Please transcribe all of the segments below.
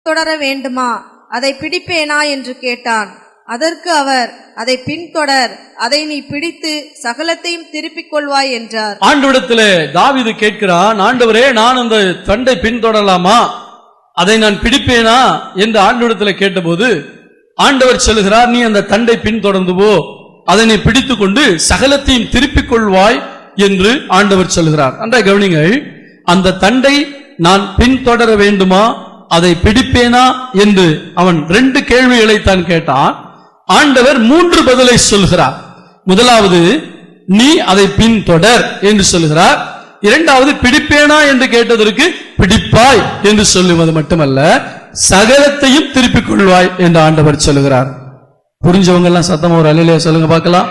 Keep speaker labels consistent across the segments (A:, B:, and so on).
A: தொடர வேண்டுமா அதை பிடிப்பேனா என்று கேட்டான் அதற்கு அவர் அதை பின்தொடர் அதை நீ பிடித்து சகலத்தையும் திருப்பிக் கொள்வாய் என்றார்
B: ஆண்டவரிடத்திலே தாவீது கேட்கிறான் ஆண்டவரே நான் அந்த தண்டை பின்தொடரலாமா அதை நான் பிடிப்பேனா என்று ஆண்டவரிடத்திலே கேட்டபோது ஆண்டவர் சொல்லுகிறார் நீ அந்த தண்டை பின்தொடர்ந்து போ அதை நீ பிடித்துக் கொண்டு சகலத்தையும் திருப்பிக் கொள்வாய் என்று ஆண்டவர் சொல்லுகிறார் அன்றைய கவனிங்கள் அந்த தண்டை நான் பின்தொடர வேண்டுமா அதை பிடிப்பேனா என்று அவன் ரெண்டு கேள்விகளை தான் கேட்டான் ஆண்டவர் மூன்று பதிலை சொல்கிறார் முதலாவது நீ அதை பின்தொடர் என்று சொல்லுகிறார் இரண்டாவது பிடிப்பேனா என்று கேட்டதற்கு பிடிப்பாய் என்று சொல்லுவது மட்டுமல்ல சகலத்தையும் திருப்பிக் கொள்வாய் என்று ஆண்டவர் சொல்லுகிறார் புரிஞ்சவங்க எல்லாம் சத்தமா ஒரு அலையிலே சொல்லுங்க பார்க்கலாம்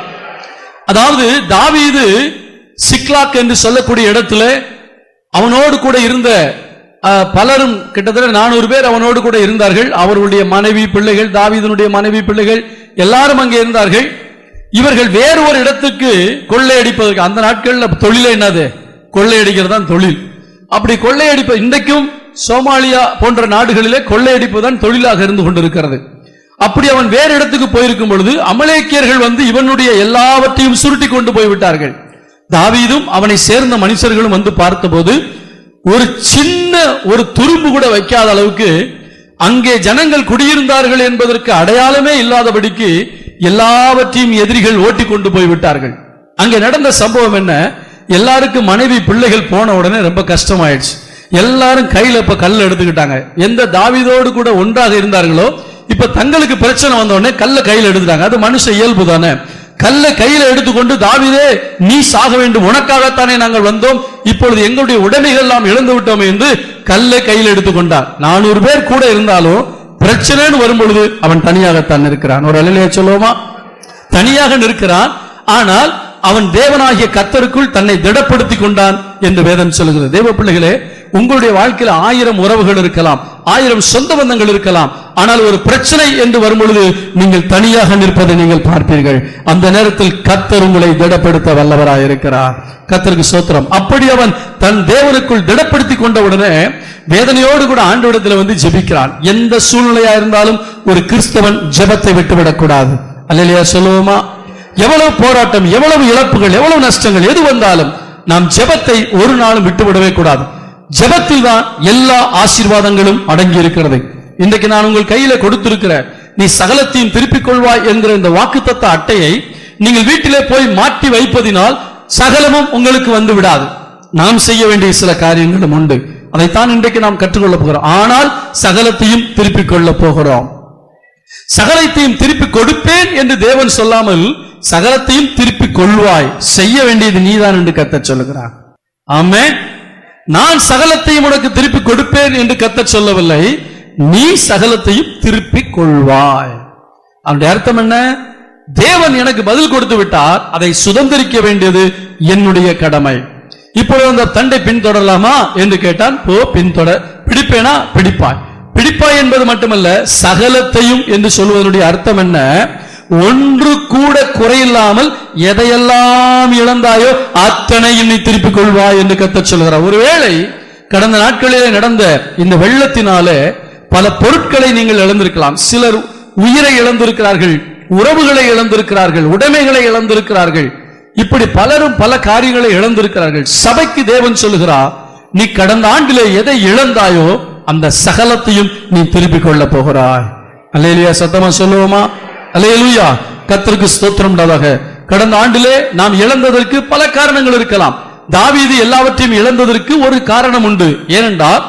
B: அதாவது தாவீது சிக்லாக் என்று சொல்லக்கூடிய இடத்துல அவனோடு கூட இருந்த அஹ், பலரும் கிட்டத்தட்ட நானூறு பேர் அவனோடு கூட இருந்தார்கள் அவர்களுடைய மனைவி பிள்ளைகள் தாவீதனுடைய மனைவி பிள்ளைகள் எல்லாரும் அங்கே இருந்தார்கள் இவர்கள் வேறு ஒரு இடத்துக்கு கொள்ளையடிப்பதற்கு அந்த நாட்கள்ல தொழிலே என்னது கொள்ளையடிக்கிறது தான் தொழில் அப்படி கொள்ளையடிப்ப இன்றைக்கும் சோமாலியா போன்ற நாடுகளிலே கொள்ளையடிப்பு தான் தொழிலாக இருந்து கொண்டிருக்கிறது அப்படி அவன் வேறு இடத்துக்கு போயிருக்கும் பொழுது அமலேக்கியர்கள் வந்து இவனுடைய எல்லாவற்றையும் சுருட்டி கொண்டு போய்விட்டார்கள் தாவீதும் அவனை சேர்ந்த மனுஷர்களும் வந்து பார்த்தபோது ஒரு சின்ன ஒரு துரும்பு கூட வைக்காத அளவுக்கு அங்கே ஜனங்கள் குடியிருந்தார்கள் என்பதற்கு அடையாளமே இல்லாதபடிக்கு எல்லாவற்றையும் எதிரிகள் ஓட்டி கொண்டு போய்விட்டார்கள் அங்கே நடந்த சம்பவம் என்ன எல்லாருக்கும் மனைவி பிள்ளைகள் போன உடனே ரொம்ப கஷ்டமாயிடுச்சு எல்லாரும் கையில இப்ப கல் எடுத்துக்கிட்டாங்க எந்த தாவீதோடு கூட ஒன்றாக இருந்தார்களோ இப்ப தங்களுக்கு பிரச்சனை வந்த உடனே கல்ல கையில எடுத்துட்டாங்க அது மனுஷ இயல்பு தானே கல்ல கையில எடுத்துக்கொண்டு தாவீதே நீ சாக வேண்டும் உனக்காகத்தானே நாங்கள் வந்தோம் இப்பொழுது எங்களுடைய உடைமைகள் எல்லாம் இழந்து விட்டோம் என்று கல்லை கையில் எடுத்துக்கொண்டார் நானூறு பேர் கூட இருந்தாலும் பிரச்சனைன்னு வரும் பொழுது அவன் தனியாகத்தான் இருக்கிறான் ஒரு அலையிலேயே சொல்லுவோமா தனியாக நிற்கிறான் ஆனால் அவன் தேவனாகிய கத்தருக்குள் தன்னை திடப்படுத்திக் கொண்டான் என்று வேதம் சொல்லுகிறது தேவ பிள்ளைகளே உங்களுடைய வாழ்க்கையில் ஆயிரம் உறவுகள் இருக்கலாம் ஆயிரம் சொந்த பந்தங்கள் இருக்கலாம் ஆனால் ஒரு பிரச்சனை என்று வரும் பொழுது நீங்கள் தனியாக நிற்பதை நீங்கள் பார்ப்பீர்கள் அந்த நேரத்தில் கத்தர் உங்களை திடப்படுத்த வல்லவராய் இருக்கிறார் கத்தருக்கு சோத்திரம் அப்படி அவன் தன் தேவனுக்குள் திடப்படுத்திக் கொண்ட உடனே வேதனையோடு கூட ஆண்டவரிடத்தில் வந்து ஜெபிக்கிறான் எந்த சூழ்நிலையா இருந்தாலும் ஒரு கிறிஸ்தவன் ஜெபத்தை விட்டுவிடக் கூடாது அல்லையா சொல்லுவோமா எவ்வளவு போராட்டம் எவ்வளவு இழப்புகள் எவ்வளவு நஷ்டங்கள் எது வந்தாலும் நாம் ஜெபத்தை ஒரு நாளும் விட்டுவிடவே கூடாது ஜெபத்தில் தான் எல்லா ஆசீர்வாதங்களும் அடங்கி இருக்கிறது இன்றைக்கு நான் உங்கள் கையில கொடுத்திருக்கிற நீ சகலத்தையும் திருப்பிக் கொள்வாய் என்கிற இந்த வாக்குத்தத்த அட்டையை நீங்கள் வீட்டிலே போய் மாட்டி வைப்பதினால் சகலமும் உங்களுக்கு வந்து விடாது நாம் செய்ய வேண்டிய சில காரியங்களும் உண்டு அதைத்தான் இன்றைக்கு நாம் கற்றுக்கொள்ளப் போகிறோம் ஆனால் சகலத்தையும் திருப்பிக் கொள்ளப் போகிறோம் சகலத்தையும் திருப்பி கொடுப்பேன் என்று தேவன் சொல்லாமல் சகலத்தையும் திருப்பி கொள்வாய் செய்ய வேண்டியது நீதான் என்று கத்த சொல்லுகிறார் ஆமே நான் சகலத்தையும் உனக்கு திருப்பி கொடுப்பேன் என்று கத்த சொல்லவில்லை நீ சகலத்தையும் திருப்பி கொள்வாய் அவனுடைய அர்த்தம் என்ன தேவன் எனக்கு பதில் கொடுத்து விட்டார் அதை சுதந்திரிக்க வேண்டியது என்னுடைய கடமை இப்பொழுது அந்த தண்டை பின்தொடரலாமா என்று கேட்டான் போ பின்தொடர் பிடிப்பேனா பிடிப்பாய் பிடிப்பாய் என்பது மட்டுமல்ல சகலத்தையும் என்று சொல்வதனுடைய அர்த்தம் என்ன ஒன்று கூட குறையில்லாமல் எதையெல்லாம் இழந்தாயோ அத்தனையும் நீ திருப்பிக் கொள்வாய் என்று கத்தச் சொல்கிறார் ஒருவேளை கடந்த நாட்களிலே நடந்த இந்த வெள்ளத்தினாலே பல பொருட்களை நீங்கள் இழந்திருக்கலாம் சிலர் உயிரை இழந்திருக்கிறார்கள் உறவுகளை இழந்திருக்கிறார்கள் உடைமைகளை இழந்திருக்கிறார்கள் இப்படி பலரும் பல காரியங்களை இழந்திருக்கிறார்கள் சபைக்கு தேவன் சொல்லுகிறார் நீ கடந்த ஆண்டிலே எதை இழந்தாயோ அந்த சகலத்தையும் நீ திருப்பிக் கொள்ளப் போகிறாய் அல்லேலியா சத்தமா சொல்லுவோமா அல்லேலூயா கர்த்தருக்கு ஸ்தோத்திரம் உண்டாதாக கடந்த ஆண்டிலே நாம் இழந்ததற்கு பல காரணங்கள் இருக்கலாம் தாவீது எல்லாவற்றையும் இழந்ததற்கு ஒரு காரணம் உண்டு ஏனென்றால்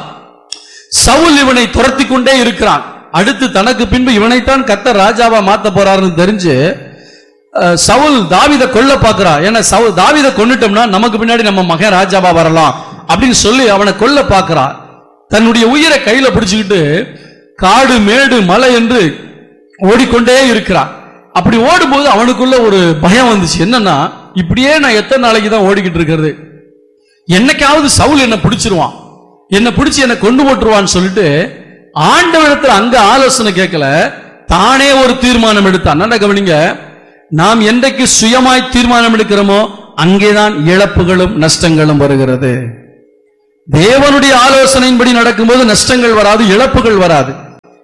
B: சவுல் இவனை துரத்தி கொண்டே இருக்கிறான் அடுத்து தனக்கு பின்பு இவனைத்தான் கத்த ராஜாவா மாத்த போறாருன்னு தெரிஞ்சு அஹ், சவுல் தாவீதை கொல்ல பார்க்கிறா ஏன்னா சவுல் தாவீதை கொன்னுட்டோம்னா நமக்கு பின்னாடி நம்ம மகன் ராஜாவா வரலாம் அப்படின்னு சொல்லி அவனை கொல்ல பார்க்கிறா தன்னுடைய உயிரை கையில பிடிச்சுக்கிட்டு காடு மேடு மலை என்று ஓடிக்கொண்டே இருக்கிறான் அப்படி ஓடும்போது அவனுக்குள்ள ஒரு பயம் வந்துச்சு என்னன்னா இப்படியே நான் எத்தனை நாளைக்கு தான் ஓடிக்கிட்டு இருக்கிறது என்னைக்காவது சவுல் என்ன பிடிச்சிருவான் என்ன பிடிச்சு என்ன கொண்டு போட்டுருவான்னு சொல்லிட்டு ஆண்டவரிடத்துல அங்க ஆலோசனை கேட்கல தானே ஒரு தீர்மானம் எடுத்தான் நல்லா கவனிங்க நாம் என்றைக்கு சுயமாய் தீர்மானம் எடுக்கிறோமோ அங்கேதான் இழப்புகளும் நஷ்டங்களும் வருகிறது தேவனுடைய ஆலோசனையின்படி நடக்கும்போது நஷ்டங்கள் வராது இழப்புகள் வராது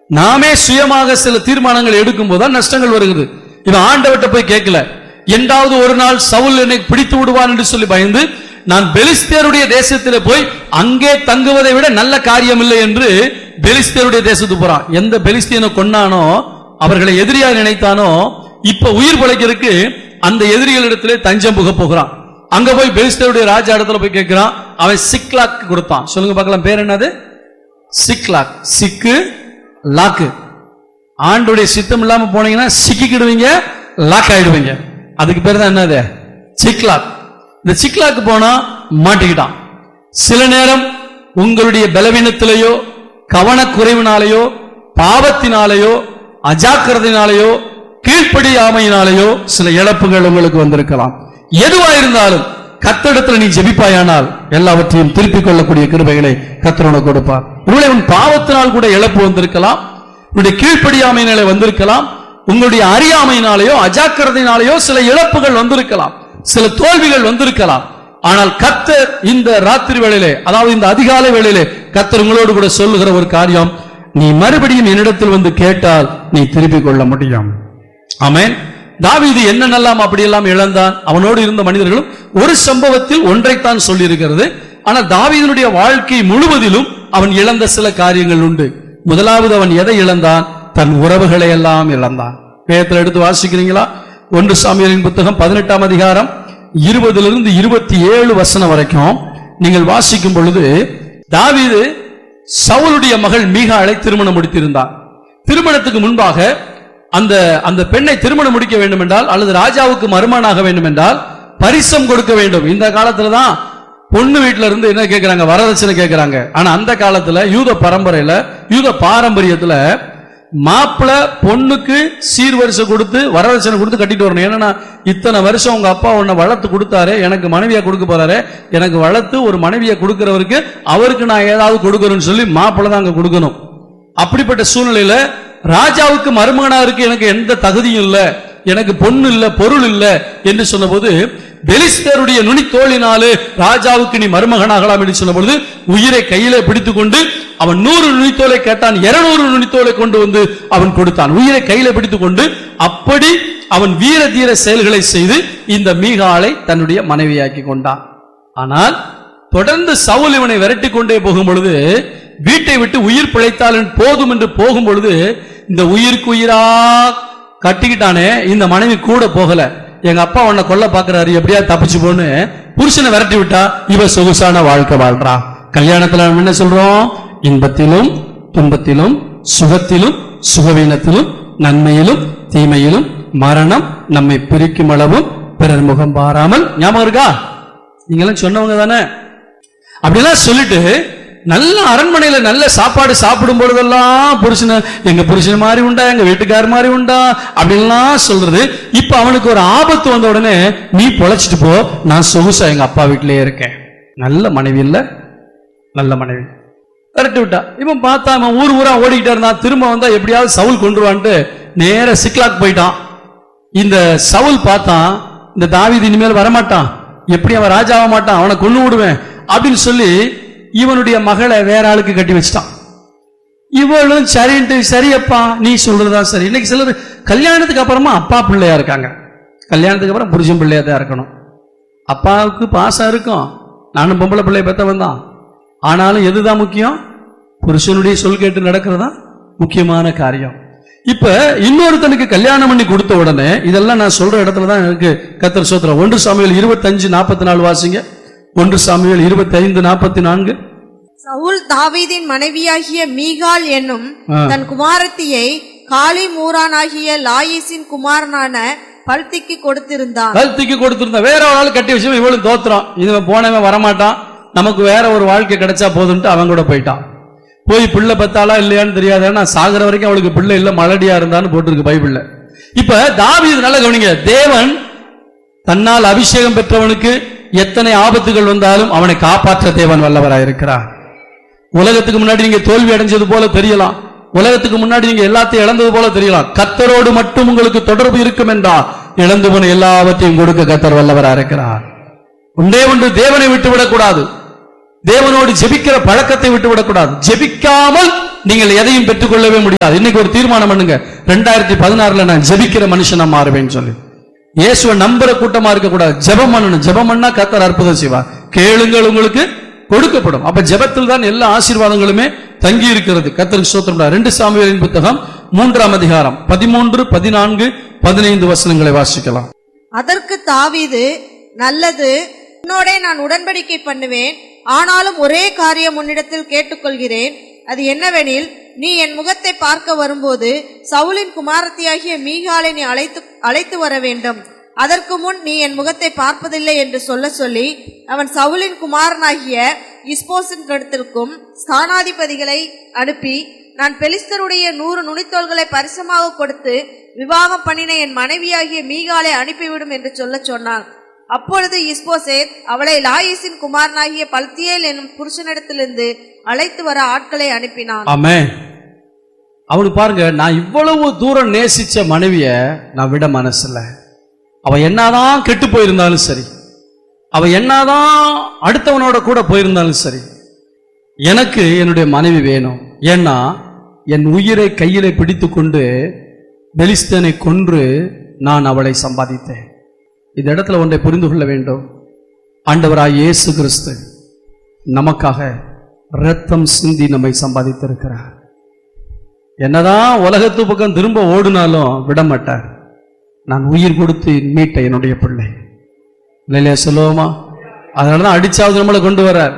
B: நாமே சுயமாக சில தீர்மானங்கள் எடுக்கும் போதுதான் நஷ்டங்கள் வருகிறது இவன் ஆண்டவர்கிட்ட போய் கேட்கல என்றாவது ஒரு நாள் சவுல் என்னை பிடித்து விடுவான் என்று சொல்லி பயந்து நான் பெலிஸ்தியருடைய தேசத்திலே போய் அங்கே தங்குவதை விட நல்ல காரியம் இல்லை என்று பெலிஸ்தியருடைய தேசத்துக்கு போறான் எந்த பெலிஸ்தியனை கொன்னானோ அவர்களை எதிரியா நினைத்தானோ இப்ப உயிர் பிழைக்கிறதுக்கு அந்த எதிரிகளிடத்திலே தஞ்சம் புக போகிறான் அங்க போய் பெலிஸ்தியருடைய ராஜா இடத்துல போய் கேட்கிறான் அவன் சிக்லாக் கொடுத்தான் சொல்லுங்க பார்க்கலாம் பேர் என்னது சிக்லாக் சிக்கு லாக்கு ஆண்டுடைய சித்தம் இல்லாம போனீங்கன்னா சிக்கிக்கிடுவீங்க லாக் ஆயிடுவீங்க அதுக்கு பேர் தான் என்னது சிக்லாக் இந்த சிக்லாக்கு போனா மாட்டிக்கிட்டான் சில நேரம் உங்களுடைய பலவீனத்திலேயோ கவனக்குறைவினாலேயோ பாவத்தினாலேயோ அஜாக்கிரதையினாலேயோ கீழ்ப்படியாமையினாலேயோ சில இழப்புகள் உங்களுக்கு வந்திருக்கலாம் எதுவா இருந்தாலும் கத்தடத்துல நீ ஜெபிப்பாயானால் எல்லாவற்றையும் திருப்பிக் கொள்ளக்கூடிய கிருபைகளை கத்தரோட கொடுப்பார் ஒருவேளை உன் பாவத்தினால் கூட இழப்பு வந்திருக்கலாம் உன்னுடைய கீழ்ப்படியாமையினாலே வந்திருக்கலாம் உங்களுடைய அறியாமையினாலேயோ அஜாக்கிரதையினாலேயோ சில இழப்புகள் வந்திருக்கலாம் சில தோல்விகள் வந்திருக்கலாம் ஆனால் கத்தர் இந்த ராத்திரி வேளையிலே அதாவது இந்த அதிகாலை வேளையிலே கத்தர் உங்களோடு கூட சொல்லுகிற ஒரு காரியம் நீ மறுபடியும் என்னிடத்தில் வந்து கேட்டால் நீ திருப்பிக் கொள்ள முடியும் ஆமென் தாவீது என்னென்னலாம் அப்படியெல்லாம் இழந்தான் அவனோடு இருந்த மனிதர்களும் ஒரு சம்பவத்தில் ஒன்றைத்தான் சொல்லியிருக்கிறது ஆனால் தாவீதனுடைய வாழ்க்கை முழுவதிலும் அவன் இழந்த சில காரியங்கள் உண்டு முதலாவது அவன் எதை இழந்தான் தன் உறவுகளை எல்லாம் இழந்தான் வேதத்தில் எடுத்து வாசிக்கிறீங்களா ஒன்று சாமியலின் புத்தகம் பதினெட்டாம் அதிகாரம் இருபதிலிருந்து இருபத்தி ஏழு வசனம் வரைக்கும் நீங்கள் வாசிக்கும் பொழுது தாவீது சவுலுடைய மகள் மீகாளை திருமணம் முடித்திருந்தார் திருமணத்துக்கு முன்பாக அந்த அந்த பெண்ணை திருமணம் முடிக்க வேண்டும் என்றால் அல்லது ராஜாவுக்கு மருமனாக வேண்டும் என்றால் பரிசம் கொடுக்க வேண்டும் இந்த காலத்துல தான் பொண்ணு வீட்டுல இருந்து என்ன கேக்குறாங்க வரதட்சணை கேக்குறாங்க ஆனா அந்த காலத்துல யூத பரம்பரையில யூத பாரம்பரியத்துல மாப்பிள பொண்ணுக்கு சீர்வரிசை கொடுத்து வரதட்சணை கொடுத்து கட்டிட்டு வரணும் ஏன்னா இத்தனை வருஷம் உங்க அப்பா உன்னை வளர்த்து கொடுத்தாரு எனக்கு மனைவியா கொடுக்க போறாரு எனக்கு வளர்த்து ஒரு மனைவியை கொடுக்கிறவருக்கு அவருக்கு நான் ஏதாவது கொடுக்கறேன்னு சொல்லி மாப்பிள தான் அங்க கொடுக்கணும் அப்படிப்பட்ட சூழ்நிலையில ராஜாவுக்கு மருமகனா இருக்கு எனக்கு எந்த தகுதியும் இல்ல எனக்கு பொண்ணு இல்ல பொருள் இல்ல என்று சொன்னபோது பெலிஸ்தருடைய நுனித்தோளினாலே ராஜாவுக்கு நீ மருமகனாகலாம் என்று சொன்னபொழுது உயிரை கையிலே பிடித்துக் கொண்டு அவன் நூறு நுனித்தோலை கேட்டான் இருநூறு நுனித்தோலை கொண்டு வந்து அவன் கொடுத்தான் உயிரை கையில பிடித்துக் கொண்டு அப்படி அவன் வீர தீர செயல்களை செய்து இந்த மீகாலை தன்னுடைய மனைவியாக்கி கொண்டான் ஆனால் தொடர்ந்து சவுல் இவனை விரட்டி கொண்டே போகும் பொழுது வீட்டை விட்டு உயிர் பிழைத்தால் போதும் என்று போகும் பொழுது இந்த உயிருக்கு உயிரா கட்டிக்கிட்டானே இந்த மனைவி கூட போகல எங்க அப்பா உன்னை கொல்ல பாக்குறாரு எப்படியா தப்பிச்சு போன்னு புருஷனை விரட்டி விட்டா இவ சொகுசான வாழ்க்கை வாழ்றா கல்யாணத்துல நம்ம என்ன சொல்றோம் இன்பத்திலும் துன்பத்திலும் சுகத்திலும் சுகவீனத்திலும் நன்மையிலும் தீமையிலும் மரணம் நம்மை பிரிக்கும் அளவும் பிறர் முகம் பாராமல் ஞாபகம் இருக்கா நீங்களாம் சொன்னவங்க தானே அப்படிலாம் சொல்லிட்டு நல்ல அரண்மனையில நல்ல சாப்பாடு சாப்பிடும் பொழுதெல்லாம் புருஷன எங்க புருஷன் மாதிரி உண்டா எங்க வீட்டுக்கார மாதிரி உண்டா அப்படின்லாம் சொல்றது இப்ப அவனுக்கு ஒரு ஆபத்து வந்த உடனே நீ பொழைச்சிட்டு போ நான் சொகுசா எங்க அப்பா வீட்டிலேயே இருக்கேன் நல்ல மனைவி இல்ல நல்ல மனைவி விரட்டி விட்டா இவன் பார்த்தா அவன் ஊர் ஊரா ஓடிக்கிட்டே இருந்தான் திரும்ப வந்தா எப்படியாவது சவுல் கொண்டுருவான்ட்டு நேர சிக்லாக் போயிட்டான் இந்த சவுல் பார்த்தான் இந்த தாவீது இனிமேல் வரமாட்டான் எப்படி அவன் ராஜாவ மாட்டான் அவனை கொண்டு விடுவேன் அப்படின்னு சொல்லி இவனுடைய மகளை வேற ஆளுக்கு கட்டி வச்சிட்டான் இவளும் சரின்ட்டு சரியப்பா நீ சொல்றதா சரி இன்னைக்கு சிலர் கல்யாணத்துக்கு அப்புறமா அப்பா பிள்ளையா இருக்காங்க கல்யாணத்துக்கு அப்புறம் புருஷன் பிள்ளையா தான் இருக்கணும் அப்பாவுக்கு பாசம் இருக்கும் நானும் பொம்பளை பிள்ளைய பெத்தவன் தான் ஆனாலும் எதுதான் முக்கியம் புருஷனுடைய சொல் கேட்டு நடக்கிறதா முக்கியமான காரியம் இப்ப இன்னொருத்தனுக்கு கல்யாணம் பண்ணி கொடுத்த உடனே இதெல்லாம் நான் சொல்ற இடத்துல தான் எனக்கு கத்தர் சோத்திரம் ஒன்று சாமியல் இருபத்தஞ்சு நாற்பத்தி நாலு வாசிங்க ஒன்று சாமியல் இருபத்தி ஐந்து நாற்பத்தி நான்கு
A: சவுல் தாவீதின் மனைவியாகிய மீகால் என்னும்
B: ஆ.
A: தன் குமாரத்தியை காளி மூரானாகிய லாயிசின் குமாரனான பல்திக்கு கொடுத்திருந்தான்
B: கல்திக்கு கொடுத்திருந்தா வேற ஒரு ஆள் கட்டி வச்சு இவளும் தோத்துறான் இவன் போனவன் வரமாட்டான் நமக்கு வேற ஒரு வாழ்க்கை கிடைச்சா போதும்ட்டு அவன் கூட போயிட்டான் போய் பிள்ளை பத்தாளா இல்லையான்னு தெரியாது ஏன்னா சாகுற வரைக்கும் அவளுக்கு பிள்ளை இல்ல மலடியா இருந்தான்னு போட்டிருக்கு பைபிள்ல இப்ப தாவீது நல்ல கவனிங்க தேவன் தன்னால் அபிஷேகம் பெற்றவனுக்கு எத்தனை ஆபத்துகள் வந்தாலும் அவனை காப்பாற்ற தேவன் வல்லவராயிருக்கிறார் உலகத்துக்கு முன்னாடி நீங்க தோல்வி அடைஞ்சது போல தெரியலாம் உலகத்துக்கு முன்னாடி நீங்க எல்லாத்தையும் இழந்தது போல தெரியலாம் கத்தரோடு மட்டும் உங்களுக்கு தொடர்பு இருக்கும் என்றால் இழந்து போன எல்லாவற்றையும் கொடுக்க கத்தர் வல்லவரா இருக்கிறார் ஒன்றே ஒன்று தேவனை விட்டு விடக்கூடாது தேவனோடு ஜெபிக்கிற பழக்கத்தை விட்டு விடக்கூடாது ஜெபிக்காமல் நீங்கள் எதையும் பெற்றுக்கொள்ளவே முடியாது இன்னைக்கு ஒரு தீர்மானம் பண்ணுங்க ரெண்டாயிரத்தி பதினாறுல நான் ஜெபிக்கிற மனுஷனா மாறுவேன்னு சொல்லி இயேசுவை நம்புற கூட்டமா இருக்க கூடாது ஜெபம் பண்ணணும் ஜெபம் பண்ணா கத்தர் அற்புதம் செய்வார் கேளுங்கள் உங்களுக்கு கொடுக்கப்படும் அப்ப ஜெபத்தில் தான் எல்லா ஆசீர்வாதங்களுமே தங்கி இருக்கிறது கத்தருக்கு சோத்திரம் ரெண்டு சாமியாரின் புத்தகம் மூன்றாம் அதிகாரம் பதிமூன்று பதினான்கு பதினைந்து வசனங்களை வாசிக்கலாம்
A: அதற்கு தாவீது நல்லது உன்னோடே நான் உடன்படிக்கை பண்ணுவேன் ஆனாலும் ஒரே காரியம் உன்னிடத்தில் கேட்டுக்கொள்கிறேன் அது என்னவெனில் நீ என் முகத்தை பார்க்க வரும்போது சவுலின் குமாரத்தியாகிய மீகாலை நீ அழைத்து அழைத்து வர வேண்டும் அதற்கு முன் நீ என் முகத்தை பார்ப்பதில்லை என்று சொல்ல சொல்லி அவன் சவுலின் குமாரனாகிய இஸ்போசின் இடத்திற்கும் ஸ்தானாதிபதிகளை அனுப்பி நான் பெலிஸ்தருடைய நூறு நுனித்தோள்களை பரிசமாக கொடுத்து விவாகம் பண்ணின என் மனைவியாகிய மீகாலை அனுப்பிவிடும் என்று சொல்லச் சொன்னான் அப்பொழுது இஸ்போசேத் அவளை லாயிசின் குமாரனாகிய பல்தியேல் என்னும் புருஷனிடத்திலிருந்து அழைத்து வர ஆட்களை அனுப்பினான்
B: ஆமே அவனுக்கு பாருங்க நான் இவ்வளவு தூரம் நேசிச்ச மனைவிய நான் விட மனசுல அவ என்னதான் கெட்டு போயிருந்தாலும் சரி அவ என்னதான் அடுத்தவனோட கூட போயிருந்தாலும் சரி எனக்கு என்னுடைய மனைவி வேணும் ஏன்னா என் உயிரை கையிலே பிடித்து கொண்டு பெலிஸ்தனை கொன்று நான் அவளை சம்பாதித்தேன் இந்த இடத்துல ஒன்றை புரிந்து கொள்ள வேண்டும் ஆண்டவராய் இயேசு கிறிஸ்து நமக்காக இரத்தம் சிந்தி நம்மை சம்பாதித்திருக்கிறார் என்னதான் உலகத்து பக்கம் திரும்ப ஓடுனாலும் விட மாட்டார் நான் உயிர் கொடுத்து மீட்ட என்னுடைய பிள்ளை இல்லையா சொல்லுவோமா அதனால தான் அடிச்சாவது நம்மளை கொண்டு வர்றார்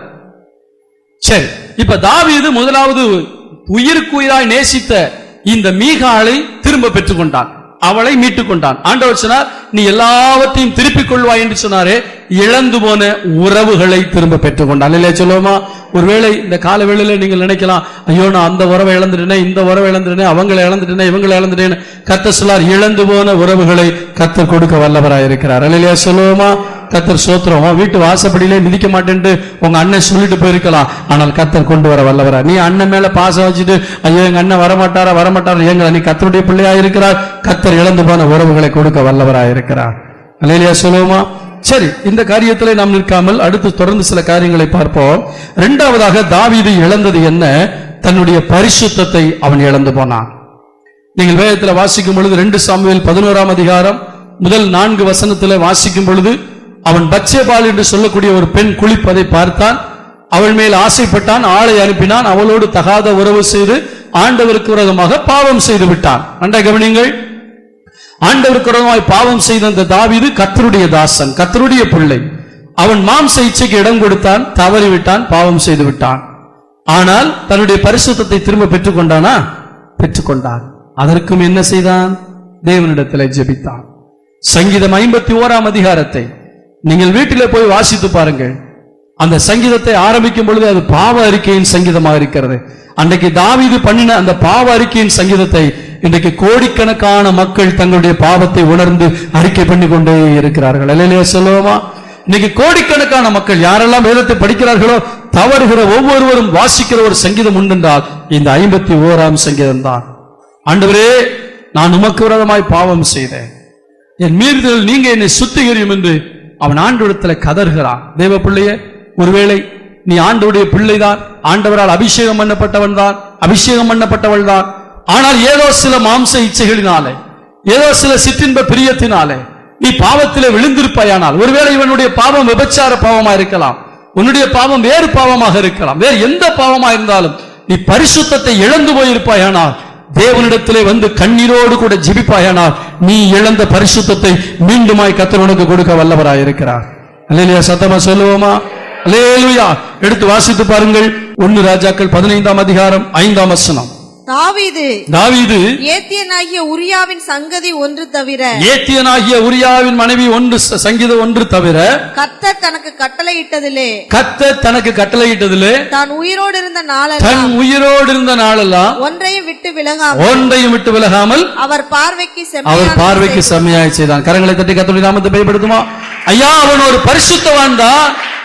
B: சரி இப்ப தாவீது முதலாவது உயிருக்கு உயிராய் நேசித்த இந்த மீகாலை திரும்ப பெற்றுக்கொண்டான் அவளை மீட்டுக் கொண்டான் ஆண்டவர் சொன்னார் நீ எல்லாவற்றையும் திருப்பிக் கொள்வாய் என்று சொன்னாரே இழந்து போன உறவுகளை திரும்ப பெற்றுக்கொண்டான் இல்லையா சொல்லுவோமா ஒருவேளை இந்த கால வேளையில நீங்கள் நினைக்கலாம் ஐயோ நான் அந்த உறவை இழந்துட்டேனே இந்த உறவை இழந்துட்டேனே அவங்களை இழந்துட்டேனே இவங்களை இழந்துட்டேன் கத்த சொல்லார் இழந்து போன உறவுகளை கத்தர் கொடுக்க வல்லவராய் இருக்கிறார் இல்லையா சொல்லுவோமா கத்தர் சோத்திரம் உன் வீட்டு வாசப்படியிலே மிதிக்க மாட்டேன்ட்டு உங்க அண்ணன் சொல்லிட்டு போயிருக்கலாம் ஆனால் கத்தர் கொண்டு வர வல்லவரா நீ அண்ணன் மேல பாசம் வச்சுட்டு ஐயோ எங்க அண்ணன் வரமாட்டாரா வரமாட்டாரா ஏங்க நீ கத்தருடைய பிள்ளையா இருக்கிறார் கத்தர் இழந்து போன உறவுகளை கொடுக்க வல்லவரா இருக்கிறார் அலையிலியா சொல்லுவோமா சரி இந்த காரியத்திலே நாம் நிற்காமல் அடுத்து தொடர்ந்து சில காரியங்களை பார்ப்போம் இரண்டாவதாக தாவீது இழந்தது என்ன தன்னுடைய பரிசுத்தத்தை அவன் இழந்து போனான் நீங்கள் வேதத்தில் வாசிக்கும் பொழுது ரெண்டு சாமுவேல் பதினோராம் அதிகாரம் முதல் நான்கு வசனத்தில் வாசிக்கும் பொழுது அவன் பச்சேபால் என்று சொல்லக்கூடிய ஒரு பெண் குளிப்பதை பார்த்தான் அவள் மேல் ஆசைப்பட்டான் ஆளை அனுப்பினான் அவளோடு தகாத உறவு செய்து ஆண்டவருக்கு விரோதமாக பாவம் செய்து விட்டான் நன்றாக கவனிங்கள் ஆண்டவருக்கு விரோதமாய் பாவம் செய்த அந்த தாவீது கத்தருடைய தாசன் கத்தருடைய பிள்ளை அவன் மாம்ச இச்சைக்கு இடம் கொடுத்தான் தவறிவிட்டான் பாவம் செய்து விட்டான் ஆனால் தன்னுடைய பரிசுத்தத்தை திரும்ப பெற்றுக்கொண்டானா பெற்றுக்கொண்டான் அதற்கும் என்ன செய்தான் தேவனிடத்தில் ஜெபித்தான் சங்கீதம் ஐம்பத்தி ஓராம் அதிகாரத்தை நீங்கள் வீட்டிலே போய் வாசித்து பாருங்கள் அந்த சங்கீதத்தை ஆரம்பிக்கும் பொழுது அது பாவ அறிக்கையின் சங்கீதமாக இருக்கிறது அன்றைக்கு தாவீது பண்ணின அந்த பாவ அறிக்கையின் சங்கீதத்தை இன்றைக்கு கோடிக்கணக்கான மக்கள் தங்களுடைய பாவத்தை உணர்ந்து அறிக்கை பண்ணி கொண்டே இருக்கிறார்கள் இல்லையா சொல்லுவோமா இன்னைக்கு கோடிக்கணக்கான மக்கள் யாரெல்லாம் வேதத்தை படிக்கிறார்களோ தவறுகிற ஒவ்வொருவரும் வாசிக்கிற ஒரு சங்கீதம் உண்டென்றால் இந்த ஐம்பத்தி ஓராம் சங்கீதம் தான் ஆண்டவரே நான் உமக்கு விரோதமாய் பாவம் செய்தேன் என் மீறுதல் நீங்க என்னை சுத்திகரியும் என்று அவன் ஆண்டவரிடத்துல கதறுகிறான் தேவ பிள்ளையே ஒருவேளை நீ ஆண்டவருடைய பிள்ளைதான் ஆண்டவரால் அபிஷேகம் பண்ணப்பட்டவன் தான் அபிஷேகம் பண்ணப்பட்டவள் தான் ஆனால் ஏதோ சில மாம்ச இச்சைகளினாலே ஏதோ சில சிற்றின்ப பிரியத்தினாலே நீ பாவத்திலே விழுந்திருப்பாயானால் ஒருவேளை இவனுடைய பாவம் விபச்சார பாவமா இருக்கலாம் உன்னுடைய பாவம் வேறு பாவமாக இருக்கலாம் வேறு எந்த பாவமா இருந்தாலும் நீ பரிசுத்தத்தை இழந்து போயிருப்பாயானால் தேவனிடத்திலே வந்து கண்ணீரோடு கூட ஜெபிப்பாயானால் நீ இழந்த பரிசுத்தத்தை மீண்டுமாய் கத்தர் உனக்கு கொடுக்க வல்லவராய் இருக்கிறார் அல்லேலூயா சத்தமா சொல்லுவோமா அல்லேலூயா எடுத்து வாசித்து பாருங்கள் ஒன்னு ராஜாக்கள் பதினைந்தாம் அதிகாரம் ஐந்தாம் வசனம்
A: தாவீது
B: தாவீது
A: ஏத்தியனாகிய உரியாவின் சங்கதி ஒன்று தவிர
B: ஏத்தியனாகிய உரியாவின் மனைவி ஒன்று ச- சங்கீதம் ஒன்று தவிர
A: கர்த்தர் தனக்கு கட்டளையிட்டதிலே
B: கத்தர் தனக்கு கட்டளையிட்டதிலே
A: தான் உயிரோடு இருந்த நாளெல்லாம்
B: தன் உயிரோடு இருந்த நாளெல்லாம்
A: ஒன்றையும் விட்டு விலகாமல்
B: ஒன்றையும் விட்டு விலகாமல்
A: அவர் பார்வைக்கு
B: அவர்
A: செம்மையான
B: பார்வைக்கு செம்மையாய் செய்தான் கரங்களை தட்டி கத்தருடைய நாமத்தை பயன்படுத்துமா ஐயா அவன் ஒரு பரிசுத்தவான் தான்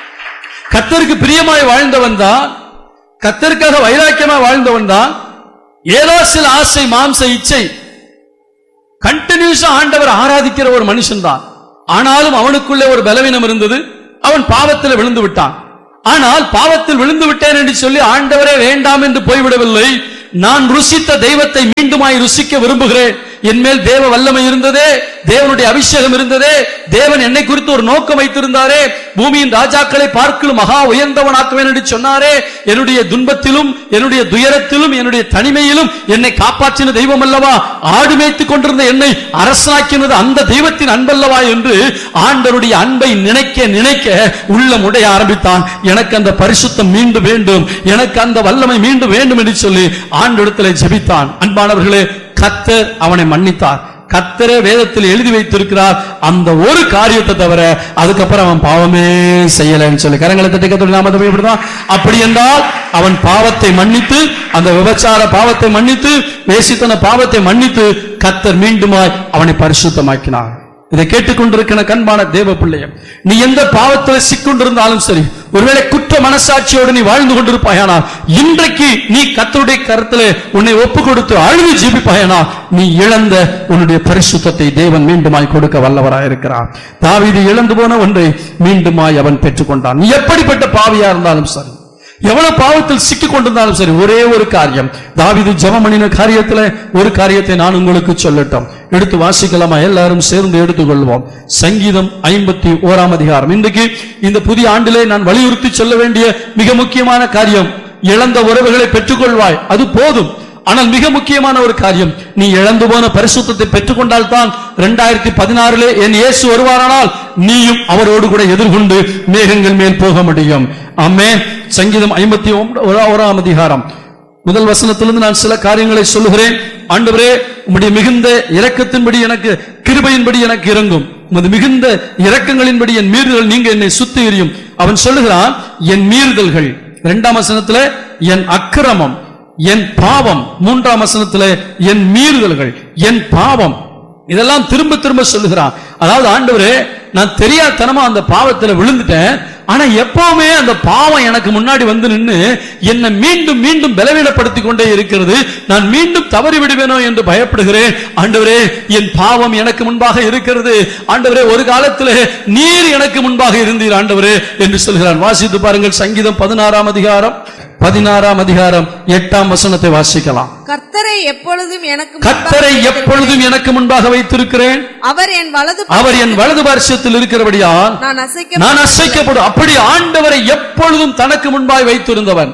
B: கத்தருக்கு பிரியமாய் வாழ்ந்தவன் தான் கத்தருக்காக வைராக்கியமாய் வாழ்ந்தவன் தான் ஏதோ சில ஆசை மாம்ச இச்சை கண்டினியூஸா ஆண்டவர் ஆராதிக்கிற ஒரு மனுஷன் தான் ஆனாலும் அவனுக்குள்ளே ஒரு பலவீனம் இருந்தது அவன் பாவத்தில் விழுந்து விட்டான் ஆனால் பாவத்தில் விழுந்து விட்டேன் என்று சொல்லி ஆண்டவரே வேண்டாம் என்று போய்விடவில்லை நான் ருசித்த தெய்வத்தை மீண்டுமாய் ருசிக்க விரும்புகிறேன் என் மேல் தேவ வல்லமை இருந்ததே தேவனுடைய அபிஷேகம் இருந்ததே தேவன் என்னை குறித்து ஒரு நோக்கம் வைத்திருந்தாரே பூமியின் ராஜாக்களை பார்க்கலும் மகா உயர்ந்தவனாக்குவேன் என்று சொன்னாரே என்னுடைய துன்பத்திலும் என்னுடைய துயரத்திலும் என்னுடைய தனிமையிலும் என்னை காப்பாற்றின தெய்வம் அல்லவா ஆடு மேய்த்துக் கொண்டிருந்த என்னை அரசாக்கினது அந்த தெய்வத்தின் அன்பல்லவா என்று ஆண்டவருடைய அன்பை நினைக்க நினைக்க உள்ளம் உடைய ஆரம்பித்தான் எனக்கு அந்த பரிசுத்தம் மீண்டும் வேண்டும் எனக்கு அந்த வல்லமை மீண்டும் வேண்டும் என்று சொல்லி ஆண்டவரிடத்தில் ஜெபித்தான் அன்பானவர்களே கத்தர் அவனை மன்னித்தார் கத்தரே வேதத்தில் எழுதி வைத்திருக்கிறார் அந்த ஒரு காரியத்தை தவிர அதுக்கப்புறம் அவன் பாவமே செய்யலைன்னு சொல்லி கரங்களை தட்டி கத்தோடு நாம இப்படிதான் அப்படி என்றால் அவன் பாவத்தை மன்னித்து அந்த விபச்சார பாவத்தை மன்னித்து வேசித்தன பாவத்தை மன்னித்து கத்தர் மீண்டுமாய் அவனை பரிசுத்தமாக்கினார் இதை கேட்டுக்கொண்டிருக்கிற கண்பான தேவ பிள்ளைய நீ எந்த பாவத்தில் சிக்கொண்டிருந்தாலும் சரி ஒருவேளை குற்ற மனசாட்சியோடு நீ வாழ்ந்து கொண்டிருப்பாயானால் இன்றைக்கு நீ கத்தருடைய கருத்திலே உன்னை ஒப்பு கொடுத்து அழுது ஜீவிப்பாயானால் நீ இழந்த உன்னுடைய பரிசுத்தத்தை தேவன் மீண்டுமாய் கொடுக்க வல்லவராயிருக்கிறார் தாவீது இழந்து போன ஒன்றை மீண்டுமாய் அவன் பெற்றுக்கொண்டான் நீ எப்படிப்பட்ட பாவியா இருந்தாலும் சரி எவ்வளவு பாவத்தில் சிக்கிக் கொண்டிருந்தாலும் சரி ஒரே ஒரு காரியம் தாவீது ஜெபம் பண்ணின காரியத்துல ஒரு காரியத்தை நான் உங்களுக்கு சொல்லட்டும் எடுத்து வாசிக்கலாமா எல்லாரும் சேர்ந்து எடுத்துக்கொள்வோம் சங்கீதம் ஐம்பத்தி ஓராம் அதிகாரம் இன்றைக்கு இந்த புதிய ஆண்டிலே நான் வலியுறுத்தி சொல்ல வேண்டிய மிக முக்கியமான காரியம் இழந்த உறவுகளை பெற்றுக்கொள்வாய் அது போதும் ஆனால் மிக முக்கியமான ஒரு காரியம் நீ இழந்து போன பரிசுத்தத்தை பெற்றுக்கொண்டால் தான் இரண்டாயிரத்தி பதினாறிலே என் இயேசு வருவாரானால் நீயும் அவரோடு கூட எதிர்கொண்டு மேகங்கள் மேல் போக முடியும் ஆமே சங்கீதம் ஐம்பத்தி ஓராம் அதிகாரம் முதல் வசனத்திலிருந்து நான் சில காரியங்களை சொல்லுகிறேன் ஆண்டவரே உம்முடைய மிகுந்த இரக்கத்தின்படி எனக்கு கிருபையின்படி எனக்கு இறங்கும் உமது மிகுந்த இரக்கங்களின்படி என் மீறுதல் நீங்க என்னை சுத்தி எறியும் அவன் சொல்லுகிறான் என் மீறுதல்கள் இரண்டாம் வசனத்துல என் அக்கிரமம் என் பாவம் மூன்றாம் வசனத்துல என் மீறுதல்கள் என் பாவம் இதெல்லாம் திரும்ப திரும்ப சொல்லுகிறான் அதாவது ஆண்டவரே நான் தெரியாதனமா அந்த பாவத்துல விழுந்துட்டேன் ஆனா எப்பவுமே அந்த பாவம் எனக்கு முன்னாடி வந்து நின்னு என்னை மீண்டும் மீண்டும் பலவீனப்படுத்தி கொண்டே இருக்கிறது நான் மீண்டும் தவறி விடுவேனோ என்று பயப்படுகிறேன் ஆண்டவரே என் பாவம் எனக்கு முன்பாக இருக்கிறது ஆண்டவரே ஒரு காலத்திலே நீர் எனக்கு முன்பாக இருந்தீர் ஆண்டவரே என்று சொல்கிறான் வாசித்து பாருங்கள் சங்கீதம் பதினாறாம் அதிகாரம் பதினாறாம் அதிகாரம் எட்டாம் வசனத்தை வாசிக்கலாம்
A: கர்த்தரை எப்பொழுதும் எனக்கு முன்பாக
B: கத்தரை எப்பொழுதும் எனக்கு முன்பாக வைத்திருக்கிறேன்
A: அவர் என் வலது
B: அவர் என் வலது பார்சத்தில் இருக்கிறபடியால்
A: நான் அசைக்க
B: நான் அசைக்கப்படும் அப்படி ஆண்டவரை எப்பொழுதும் தனக்கு முன்பாய் வைத்திருந்தவன்